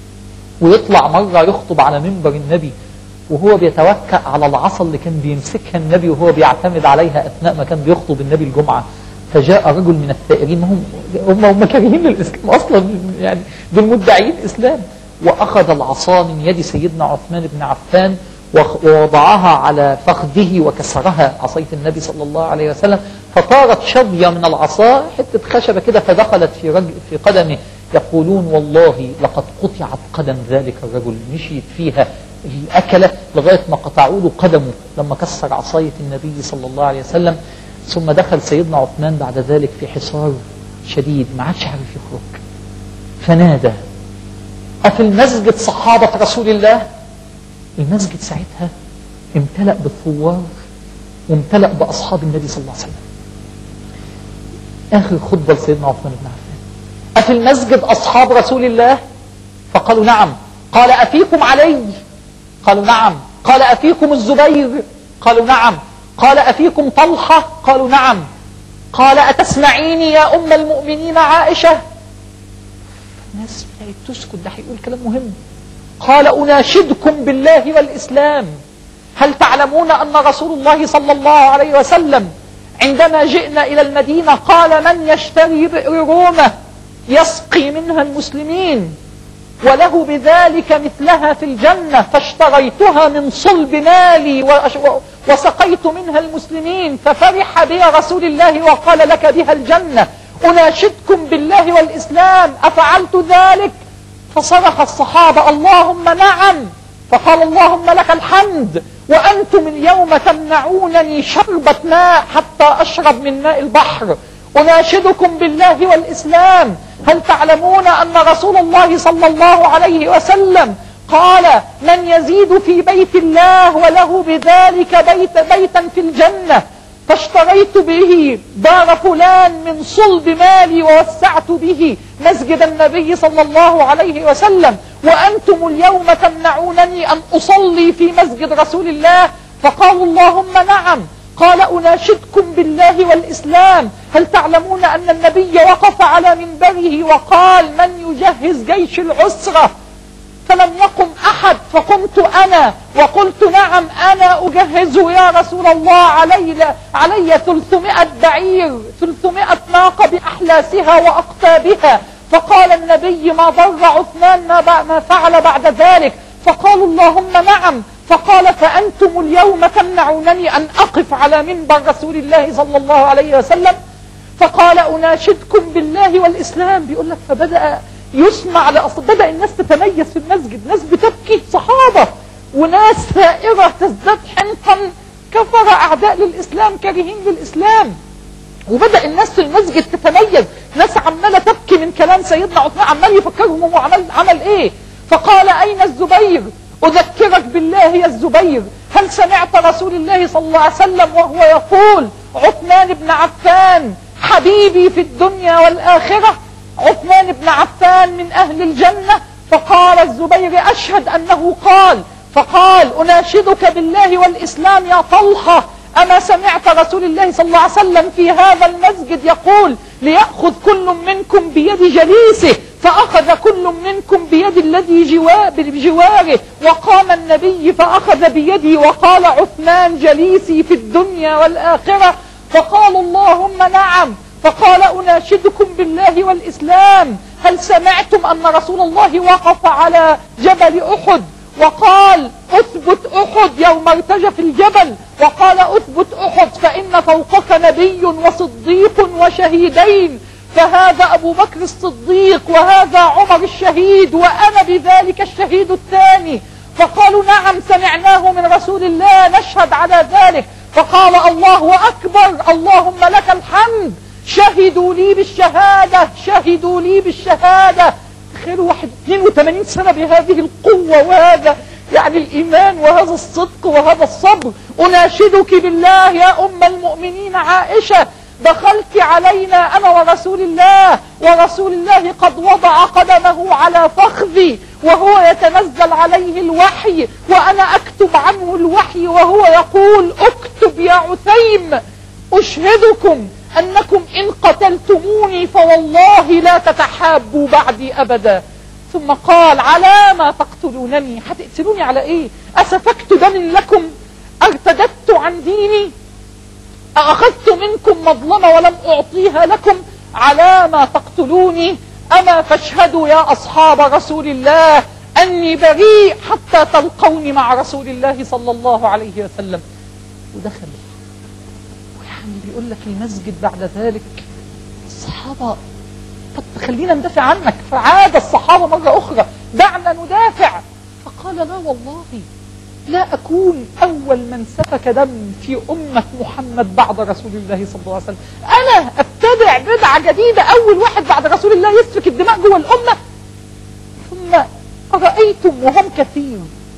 ويطلع مرة يخطب على منبر النبي وهو بيتوكأ على العصا اللي كان بيمسكها النبي وهو بيعتمد عليها أثناء ما كان بيخطب النبي الجمعة فجاء رجل من الثائرين هم هم هم كارهين للإسلام أصلا يعني دول مدعين إسلام وأخذ العصا من يد سيدنا عثمان بن عفان وخ- ووضعها على فخذه وكسرها عصاية النبي صلى الله عليه وسلم فطارت شظية من العصا حتة خشبة كده فدخلت في رج في قدمه يقولون والله لقد قطعت قدم ذلك الرجل مشيت فيها الأكلة لغاية ما قطعوا له قدمه لما كسر عصاية النبي صلى الله عليه وسلم ثم دخل سيدنا عثمان بعد ذلك في حصار شديد ما عادش عارف يخرج فنادى أفي المسجد صحابة رسول الله المسجد ساعتها امتلأ بالثوار وامتلأ بأصحاب النبي صلى الله عليه وسلم آخر خطبة لسيدنا عثمان بن عفان أفي المسجد أصحاب رسول الله فقالوا نعم قال أفيكم علي قالوا نعم قال أفيكم الزبير قالوا نعم قال أفيكم طلحة قالوا نعم قال أتسمعيني يا أم المؤمنين عائشة الناس بدأت تسكت ده هيقول كلام مهم قال أناشدكم بالله والإسلام هل تعلمون أن رسول الله صلى الله عليه وسلم عندما جئنا إلى المدينة قال من يشتري بئر رومة يسقي منها المسلمين وله بذلك مثلها في الجنة فاشتريتها من صلب مالي وأش- و- وسقيت منها المسلمين ففرح بي رسول الله وقال لك بها الجنة أناشدكم بالله والإسلام أفعلت ذلك فصرخ الصحابة اللهم نعم فقال اللهم لك الحمد وأنتم اليوم تمنعونني شربة ماء حتى أشرب من ماء البحر أناشدكم بالله والإسلام هل تعلمون أن رسول الله صلى الله عليه وسلم قال من يزيد في بيت الله وله بذلك بيت بيتا في الجنة فاشتريت به دار فلان من صلب مالي ووسعت به مسجد النبي صلى الله عليه وسلم وأنتم اليوم تمنعونني أن أصلي في مسجد رسول الله فقالوا اللهم نعم قال أناشدكم بالله والإسلام هل تعلمون أن النبي وقف على منبره وقال من يجهز جيش العسرة فلم يقم أحد فقمت أنا وقلت نعم أنا أجهزه يا رسول الله علي, علي ثلثمائة بعير ثلثمائة ناقة بأحلاسها وأقتابها فقال النبي ما ضر عثمان ما, ب- ما فعل بعد ذلك فقالوا اللهم نعم فقال فأنتم اليوم تمنعونني أن أقف على منبر رسول الله صلى الله عليه وسلم فقال أناشدكم بالله والإسلام بيقول لك فبدأ يسمع لأصل بدأ الناس تتميز في المسجد ناس بتبكي صحابة وناس ثائرة تزداد حنقا كفر أعداء للإسلام كارهين للإسلام وبدأ الناس في المسجد تتميز ناس عمالة تبكي من كلام سيدنا عثمان عمال يفكرهم هو عمل, عمل ايه فقال اين الزبير اذكرك بالله يا الزبير هل سمعت رسول الله صلى الله عليه وسلم وهو يقول عثمان بن عفان حبيبي في الدنيا والآخرة عثمان بن عفان من أهل الجنة فقال الزبير أشهد أنه قال فقال أناشدك بالله والإسلام يا طلحة أما سمعت رسول الله صلى الله عليه وسلم في هذا المسجد يقول ليأخذ كل منكم بيد جليسه فأخذ كل منكم بيد الذي جوا- بجواره وقام النبي فأخذ بيدي وقال عثمان جليسي في الدنيا والآخرة فقالوا اللهم نعم فقال أناشدكم بالله والإسلام هل سمعتم أن رسول الله وقف على جبل أحد وقال اثبت أحد يوم ارتجف الجبل وقال اثبت أحد فإن فوقك نبي وصديق وشهيدين فهذا أبو بكر الصديق وهذا عمر الشهيد وأنا بذلك الشهيد الثاني فقالوا نعم سمعناه من رسول الله نشهد على ذلك فقال الله أكبر اللهم لك الحمد شهدوا لي بالشهادة شهدوا لي بالشهادة تخيلوا واحد 82 سنة بهذه القوة وهذا يعني الإيمان وهذا الصدق وهذا الصبر أناشدك بالله يا أم المؤمنين عائشة دخلت علينا أنا ورسول الله ورسول الله قد وضع قدمه على فخذي وهو يتنزل عليه الوحي وأنا أكتب عنه الوحي وهو يقول اكتب يا عثيم أشهدكم أنكم إن قتلتموني فوالله لا تتحابوا بعدي أبدا ثم قال على ما تقتلونني هتقتلوني على إيه أسفكت دم لكم ارتددت عن ديني أخذت منكم مظلمة ولم أعطيها لكم على ما تقتلوني أما فاشهدوا يا أصحاب رسول الله أني بريء حتى تلقوني مع رسول الله صلى الله عليه وسلم ودخل ويعني بيقول لك المسجد بعد ذلك الصحابة طب خلينا ندافع عنك فعاد الصحابة مرة أخرى دعنا ندافع فقال لا والله لا أكون أول من سفك دم في أمة محمد بعد رسول الله صلى الله عليه وسلم أنا أتبع بدعة جديدة أول واحد بعد رسول الله يسفك الدماء جوه الأمة ثم أرأيتم وهم كثير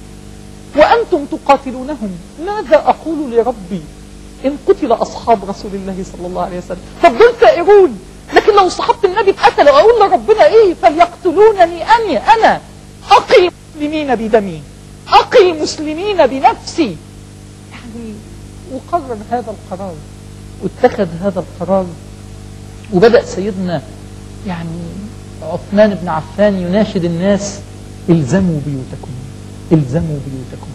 وأنتم تقاتلونهم ماذا أقول لربي إن قتل أصحاب رسول الله صلى الله عليه وسلم طب دول ثائرون لكن لو صحابة النبي اتقتلوا أقول لربنا إيه فليقتلونني أني أنا أقي مسلمين بدمي أقي مسلمين بنفسي يعني وقرر هذا القرار واتخذ هذا القرار وبدأ سيدنا يعني عثمان بن عفان يناشد الناس الزموا بيوتكم الزموا بيوتكم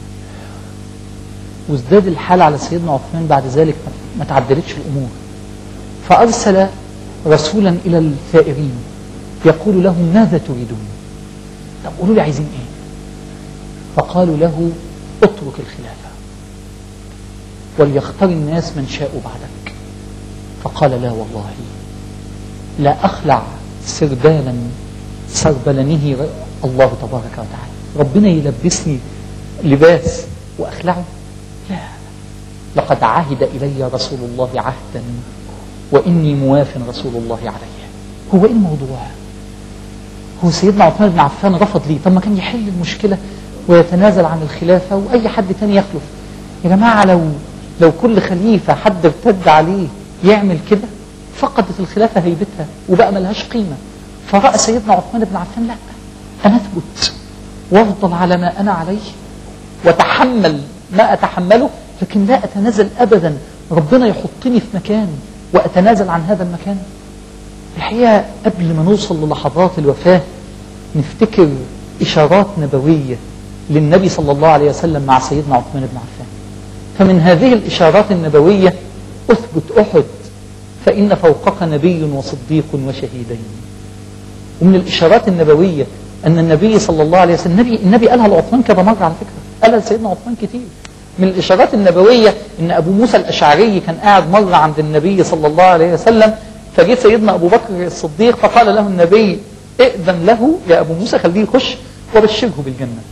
وازداد الحال على سيدنا عثمان بعد ذلك ما تعدلتش الأمور فأرسل رسولا إلى الثائرين يقول لهم ماذا تريدون طب قولوا لي عايزين ايه فقالوا له اترك الخلافة وليختار الناس من شاءوا بعدك فقال لا والله لا أخلع سربالا سربلنه الله تبارك وتعالى ربنا يلبسني لباس وأخلعه لا لقد عهد إلي رسول الله عهدا وإني مواف رسول الله عليه هو إيه الموضوع هو سيدنا عثمان بن عفان رفض ليه طب ما كان يحل المشكلة ويتنازل عن الخلافة وأي حد تاني يخلف يا جماعة لو لو كل خليفة حد ارتد عليه يعمل كده فقدت الخلافة هيبتها وبقى ملهاش قيمة فرأى سيدنا عثمان بن عفان لا أنا أثبت وافضل على ما أنا عليه وتحمل ما أتحمله لكن لا أتنازل أبدا ربنا يحطني في مكان وأتنازل عن هذا المكان الحقيقة قبل ما نوصل للحظات الوفاة نفتكر إشارات نبوية للنبي صلى الله عليه وسلم مع سيدنا عثمان بن عفان فمن هذه الإشارات النبوية أثبت أحد فإن فوقك نبي وصديق وشهيدين ومن الإشارات النبوية أن النبي صلى الله عليه وسلم النبي, النبي قالها لعثمان كذا مرة على فكرة قالها لسيدنا عثمان كتير من الإشارات النبوية أن أبو موسى الأشعري كان قاعد مرة عند النبي صلى الله عليه وسلم فجاء سيدنا أبو بكر الصديق فقال له النبي ائذن له يا أبو موسى خليه يخش وبشره بالجنة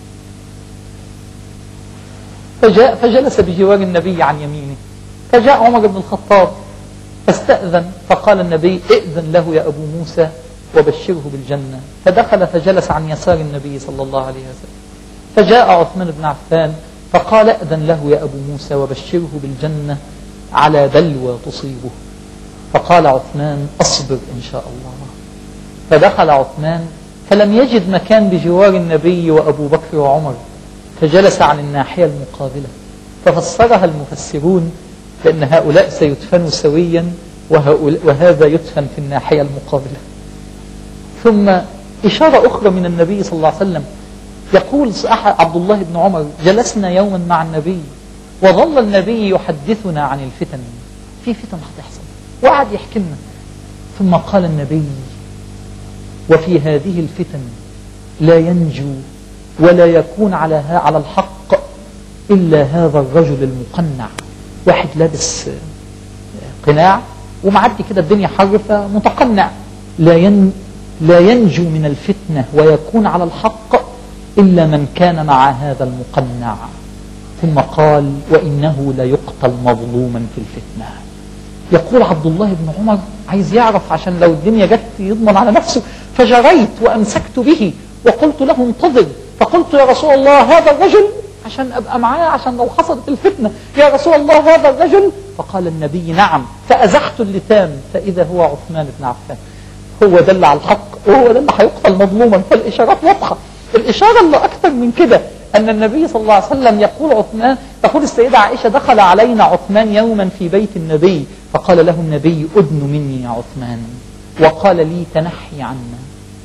فجاء فجلس بجوار النبي عن يمينه فجاء عمر بن الخطاب فاستأذن فقال النبي ائذن له يا أبو موسى وبشره بالجنة فدخل فجلس عن يسار النبي صلى الله عليه وسلم فجاء عثمان بن عفان فقال ائذن له يا أبو موسى وبشره بالجنة على بلوى تصيبه فقال عثمان أصبر إن شاء الله فدخل عثمان فلم يجد مكان بجوار النبي وأبو بكر وعمر فجلس عن الناحية المقابلة ففسرها المفسرون بأن هؤلاء سيدفنوا سويا وهذا يدفن في الناحية المقابلة ثم إشارة أخرى من النبي صلى الله عليه وسلم يقول أحد عبد الله بن عمر جلسنا يوما مع النبي وظل النبي يحدثنا عن الفتن في فتن هتحصل وقعد يحكي لنا ثم قال النبي وفي هذه الفتن لا ينجو ولا يكون على ها على الحق إلا هذا الرجل المقنع واحد لابس قناع ومعدي كده الدنيا حر فمتقنع لا ين لا ينجو من الفتنة ويكون على الحق إلا من كان مع هذا المقنع ثم قال وإنه ليقتل مظلوما في الفتنة يقول عبد الله بن عمر عايز يعرف عشان لو الدنيا جت يضمن على نفسه فجريت وأمسكت به وقلت له انتظر فقلت يا رسول الله هذا الرجل عشان أبقى معاه عشان لو حصلت الفتنة يا رسول الله هذا الرجل فقال النبي نعم فأزحت اللتام فإذا هو عثمان بن عفان هو ده اللي على الحق وهو ده اللي هيقتل مظلوما فالإشارات واضحة الإشارة اللي أكثر من كده أن النبي صلى الله عليه وسلم يقول عثمان تقول السيدة عائشة دخل علينا عثمان يوما في بيت النبي فقال له النبي أدن مني يا عثمان وقال لي تنحي عنا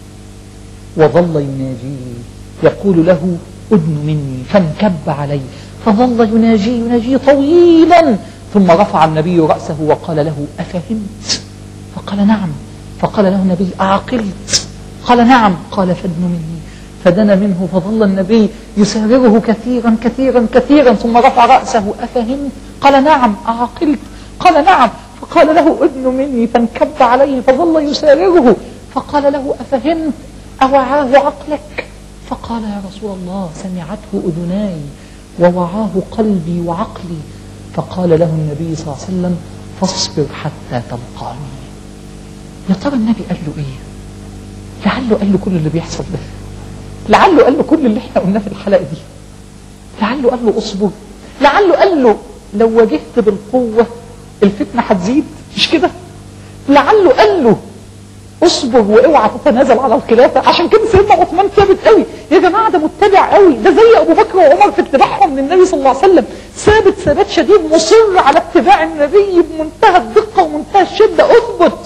وظل يناجيه يقول له أدن مني فانكب عليه فظل يناجي يناجي طويلا ثم رفع النبي رأسه وقال له أفهمت فقال نعم فقال له النبي أعقلت قال نعم قال فادن مني فدنا منه فظل النبي يسارره كثيرا كثيرا كثيرا ثم رفع رأسه أفهمت قال نعم أعقلت قال نعم فقال له ادن مني فانكب عليه فظل يسارره فقال له أفهمت أوعاه عقلك فقال يا رسول الله سمعته أذناي ووعاه قلبي وعقلي فقال له النبي صلى الله عليه وسلم فاصبر حتى تلقاني يا ترى النبي قال له ايه لعله قال له كل اللي بيحصل ده لعله قال له كل اللي احنا قلناه في الحلقه دي لعله قال له اصبر لعله قال له لو واجهت بالقوه الفتنه هتزيد مش كده لعله قال له اصبر واوعى تتنازل على الخلافه عشان كده سيدنا عثمان ثابت قوي يا جماعه ده متبع قوي ده زي ابو بكر وعمر في اتباعهم للنبي صلى الله عليه وسلم ثابت ثبات شديد مصر على اتباع النبي بمنتهى الدقه ومنتهى الشده اثبت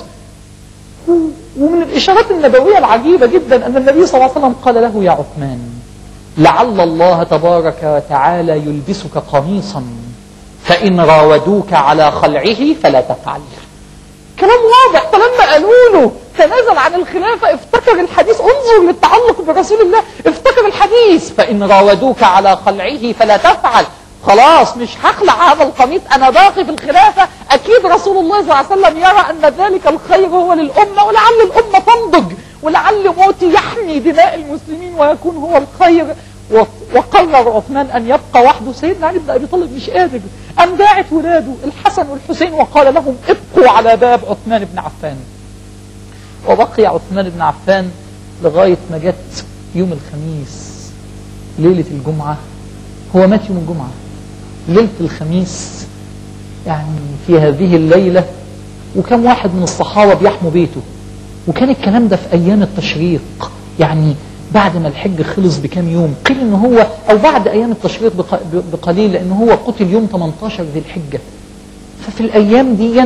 ومن الإشارات النبوية العجيبة جدا أن النبي صلى الله عليه وسلم قال له يا عثمان لعل الله تبارك وتعالى يلبسك قميصا فإن راودوك على خلعه فلا تفعل كلام واضح فلما قالوا له تنازل عن الخلافة افتكر الحديث انظر للتعلق برسول الله افتكر الحديث فإن راودوك على خلعه فلا تفعل خلاص مش هخلع هذا القميص انا باقي في الخلافه اكيد رسول الله صلى الله عليه وسلم يرى ان ذلك الخير هو للامه ولعل الامه تنضج ولعل موتي يحمي دماء المسلمين ويكون هو الخير وقرر عثمان ان يبقى وحده سيدنا علي بن ابي طالب مش قادر ام داعت ولاده الحسن والحسين وقال لهم ابقوا على باب عثمان بن عفان وبقي عثمان بن عفان لغايه ما جت يوم الخميس ليله الجمعه هو مات يوم الجمعه ليلة الخميس يعني في هذه الليلة وكم واحد من الصحابة بيحموا بيته وكان الكلام ده في أيام التشريق يعني بعد ما الحج خلص بكام يوم قيل ان هو او بعد ايام التشريق بقليل لان هو قتل يوم 18 ذي الحجة ففي الايام دي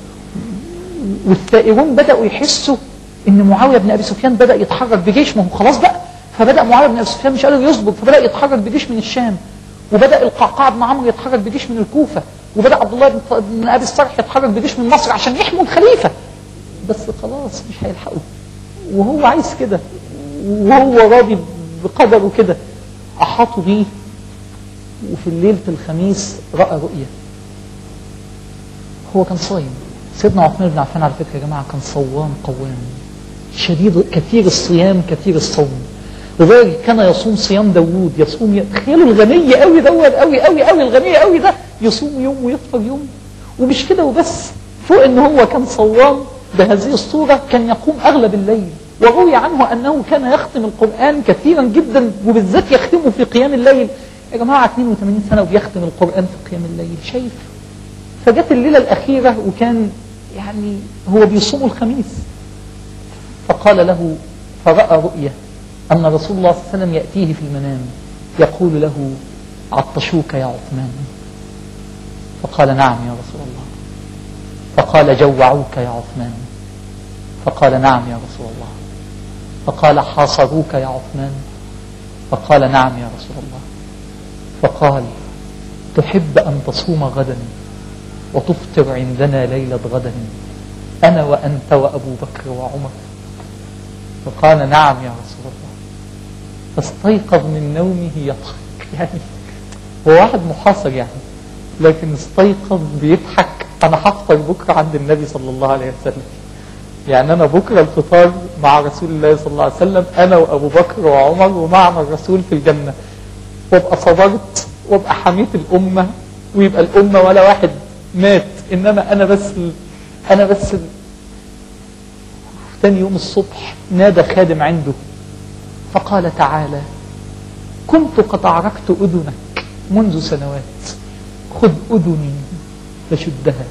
والثائرون بدأوا يحسوا ان معاوية بن ابي سفيان بدأ يتحرك بجيش ما هو خلاص بقى فبدأ معاوية بن ابي سفيان مش قادر يصبر فبدأ يتحرك بجيش من الشام وبدا القعقاع بن عمرو يتحرك بجيش من الكوفه وبدا عبد الله بن ابي الصرح يتحرك بجيش من مصر عشان يحموا الخليفه بس خلاص مش هيلحقوا وهو عايز كده وهو راضي بقدره كده احاطوا بيه وفي ليله الخميس راى رؤيه هو كان صايم سيدنا عثمان بن عفان على فكره يا جماعه كان صوام قوام شديد كثير الصيام كثير الصوم لذلك كان يصوم صيام داوود يصوم تخيلوا الغني قوي دوت قوي قوي قوي الغني قوي ده يصوم يوم ويفطر يوم ومش كده وبس فوق ان هو كان صوام بهذه الصورة كان يقوم اغلب الليل وروي عنه انه كان يختم القرآن كثيرا جدا وبالذات يختمه في قيام الليل يا جماعة 82 سنة وبيختم القرآن في قيام الليل شايف فجت الليلة الأخيرة وكان يعني هو بيصوم الخميس فقال له فرأى رؤية أن رسول الله صلى الله عليه وسلم يأتيه في المنام يقول له عطشوك يا عثمان فقال نعم يا رسول الله فقال جوعوك يا عثمان فقال نعم يا رسول الله فقال حاصروك يا عثمان فقال نعم يا رسول الله فقال تحب أن تصوم غدا وتفطر عندنا ليلة غدا أنا وأنت وأبو بكر وعمر فقال نعم يا رسول الله فاستيقظ من نومه يضحك يعني هو واحد محاصر يعني لكن استيقظ بيضحك أنا هفطر بكرة عند النبي صلى الله عليه وسلم يعني أنا بكرة الفطار مع رسول الله صلى الله عليه وسلم أنا وأبو بكر وعمر ومعنا الرسول في الجنة وابقى صبرت وابقى حميت الأمة ويبقى الأمة ولا واحد مات إنما أنا بس أنا بس ثاني يوم الصبح نادى خادم عنده فقال تعالى كنت قد عرقت أذنك منذ سنوات خذ أذني فشدها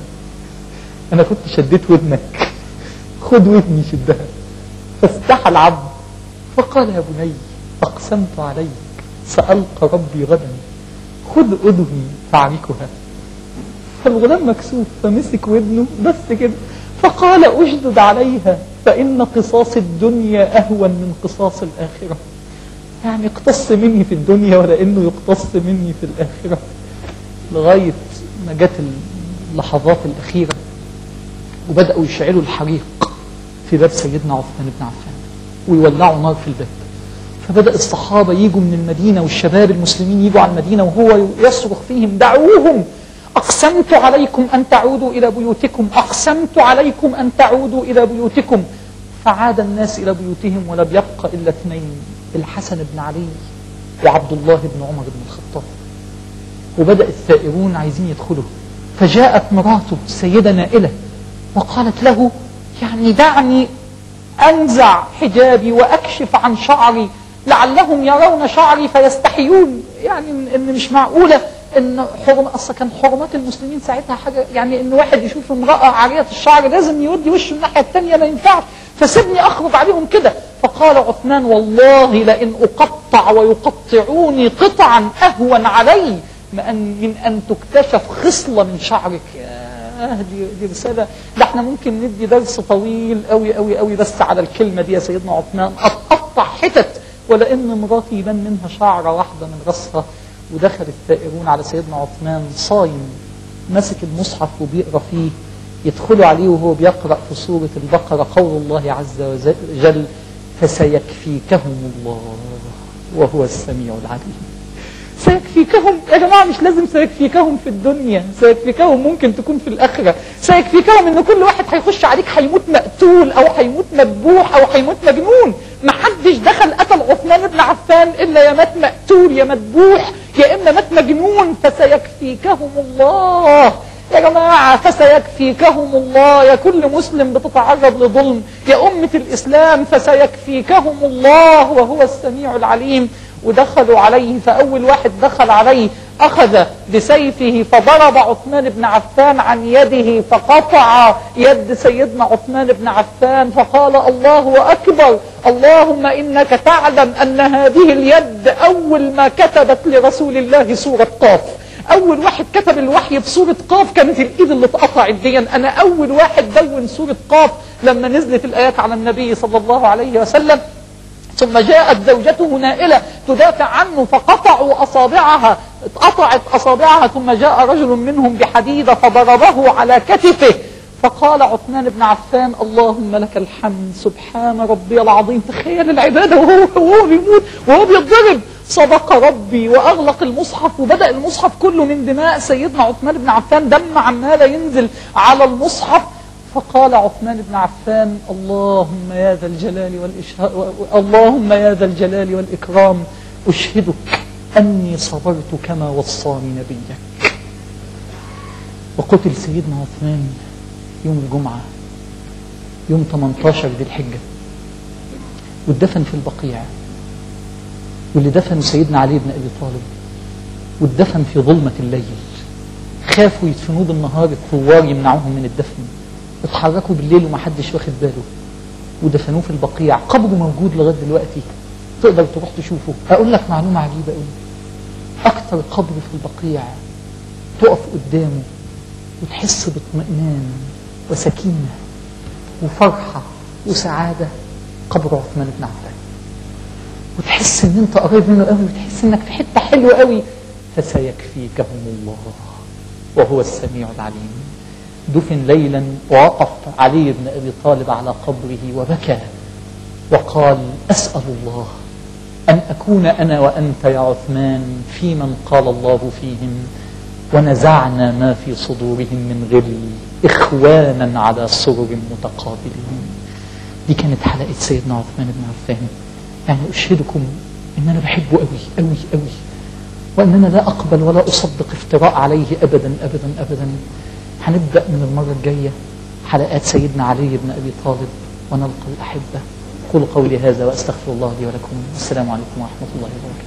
أنا كنت شديت ودنك خذ ودني شدها فاستحى العبد فقال يا بني أقسمت عليك سألقى ربي غدا خذ أذني فاعركها فالغلام مكسوف فمسك ودنه بس كده فقال أشدد عليها فإن قصاص الدنيا أهون من قصاص الآخرة يعني اقتص مني في الدنيا ولا إنه يقتص مني في الآخرة لغاية ما جت اللحظات الأخيرة وبدأوا يشعلوا الحريق في باب سيدنا عثمان بن عفان ويولعوا نار في الباب فبدأ الصحابة يجوا من المدينة والشباب المسلمين يجوا على المدينة وهو يصرخ فيهم دعوهم أقسمت عليكم أن تعودوا إلى بيوتكم أقسمت عليكم أن تعودوا إلى بيوتكم فعاد الناس إلى بيوتهم ولم يبق إلا اثنين الحسن بن علي وعبد الله بن عمر بن الخطاب وبدأ الثائرون عايزين يدخلوا فجاءت مراته السيدة نائلة وقالت له يعني دعني أنزع حجابي وأكشف عن شعري لعلهم يرون شعري فيستحيون يعني إن مش معقولة ان حرم اصلا كان حرمات المسلمين ساعتها حاجه يعني ان واحد يشوف امراه عاريه الشعر لازم يودي وشه الناحيه الثانيه ما ينفعش فسيبني اخرج عليهم كده فقال عثمان والله لئن اقطع ويقطعوني قطعا اهون علي من ان من ان تكتشف خصله من شعرك يا دي, دي رساله ده احنا ممكن ندي درس طويل قوي قوي قوي بس على الكلمه دي يا سيدنا عثمان اقطع حتت ولان مراتي يبان منها شعره واحده من راسها ودخل الثائرون على سيدنا عثمان صايم مسك المصحف وبيقرا فيه يدخلوا عليه وهو بيقرا في سوره البقره قول الله عز وجل فسيكفيكهم الله وهو السميع العليم سيكفيكهم يا جماعه مش لازم سيكفيكهم في الدنيا سيكفيكهم ممكن تكون في الاخره سيكفيكهم ان كل واحد هيخش عليك هيموت مقتول او هيموت مذبوح او هيموت مجنون ما حدش دخل قتل عثمان بن عفان الا يا مات مقتول يا مذبوح يا اما مات مجنون فسيكفيكهم الله يا جماعة فسيكفيكهم الله يا كل مسلم بتتعرض لظلم يا أمة الإسلام فسيكفيكهم الله وهو السميع العليم ودخلوا عليه فأول واحد دخل عليه أخذ بسيفه فضرب عثمان بن عفان عن يده فقطع يد سيدنا عثمان بن عفان فقال الله أكبر اللهم إنك تعلم أن هذه اليد أول ما كتبت لرسول الله سورة قاف أول واحد كتب الوحي بسورة قاف كانت الإيد اللي اتقطعت دي أنا أول واحد دون سورة قاف لما نزلت الآيات على النبي صلى الله عليه وسلم ثم جاءت زوجته نائلة تدافع عنه فقطعوا أصابعها اتقطعت أصابعها ثم جاء رجل منهم بحديدة فضربه على كتفه فقال عثمان بن عفان اللهم لك الحمد سبحان ربي العظيم تخيل العبادة وهو, وهو بيموت وهو بيتضرب صدق ربي وأغلق المصحف وبدأ المصحف كله من دماء سيدنا عثمان بن عفان دم عمال ينزل على المصحف فقال عثمان بن عفان اللهم يا ذا الجلال والإشهاء اللهم يا ذا الجلال والإكرام أشهدك أني صبرت كما وصاني نبيك وقتل سيدنا عثمان يوم الجمعة يوم 18 ذي الحجة واتدفن في البقيع واللي دفنوا سيدنا علي بن أبي طالب واتدفن في ظلمة الليل خافوا يدفنوه بالنهار الثوار يمنعوهم من الدفن اتحركوا بالليل ومحدش واخد باله ودفنوه في البقيع قبره موجود لغايه دلوقتي تقدر تروح تشوفه اقول لك معلومه عجيبه قوي اكتر قبر في البقيع تقف قدامه وتحس باطمئنان وسكينه وفرحه وسعاده قبر عثمان بن عفان وتحس ان انت قريب منه قوي وتحس انك في حته حلوه قوي فسيكفيكهم الله وهو السميع العليم دفن ليلا ووقف علي بن ابي طالب على قبره وبكى وقال اسال الله ان اكون انا وانت يا عثمان في من قال الله فيهم ونزعنا ما في صدورهم من غل اخوانا على سرر متقابلين دي كانت حلقه سيدنا عثمان بن عفان يعني اشهدكم ان انا بحبه قوي قوي قوي واننا لا اقبل ولا اصدق افتراء عليه ابدا ابدا ابدا هنبدا من المره الجايه حلقات سيدنا علي بن ابي طالب ونلقى الاحبه قولوا قولي هذا واستغفر الله لي ولكم السلام عليكم ورحمه الله وبركاته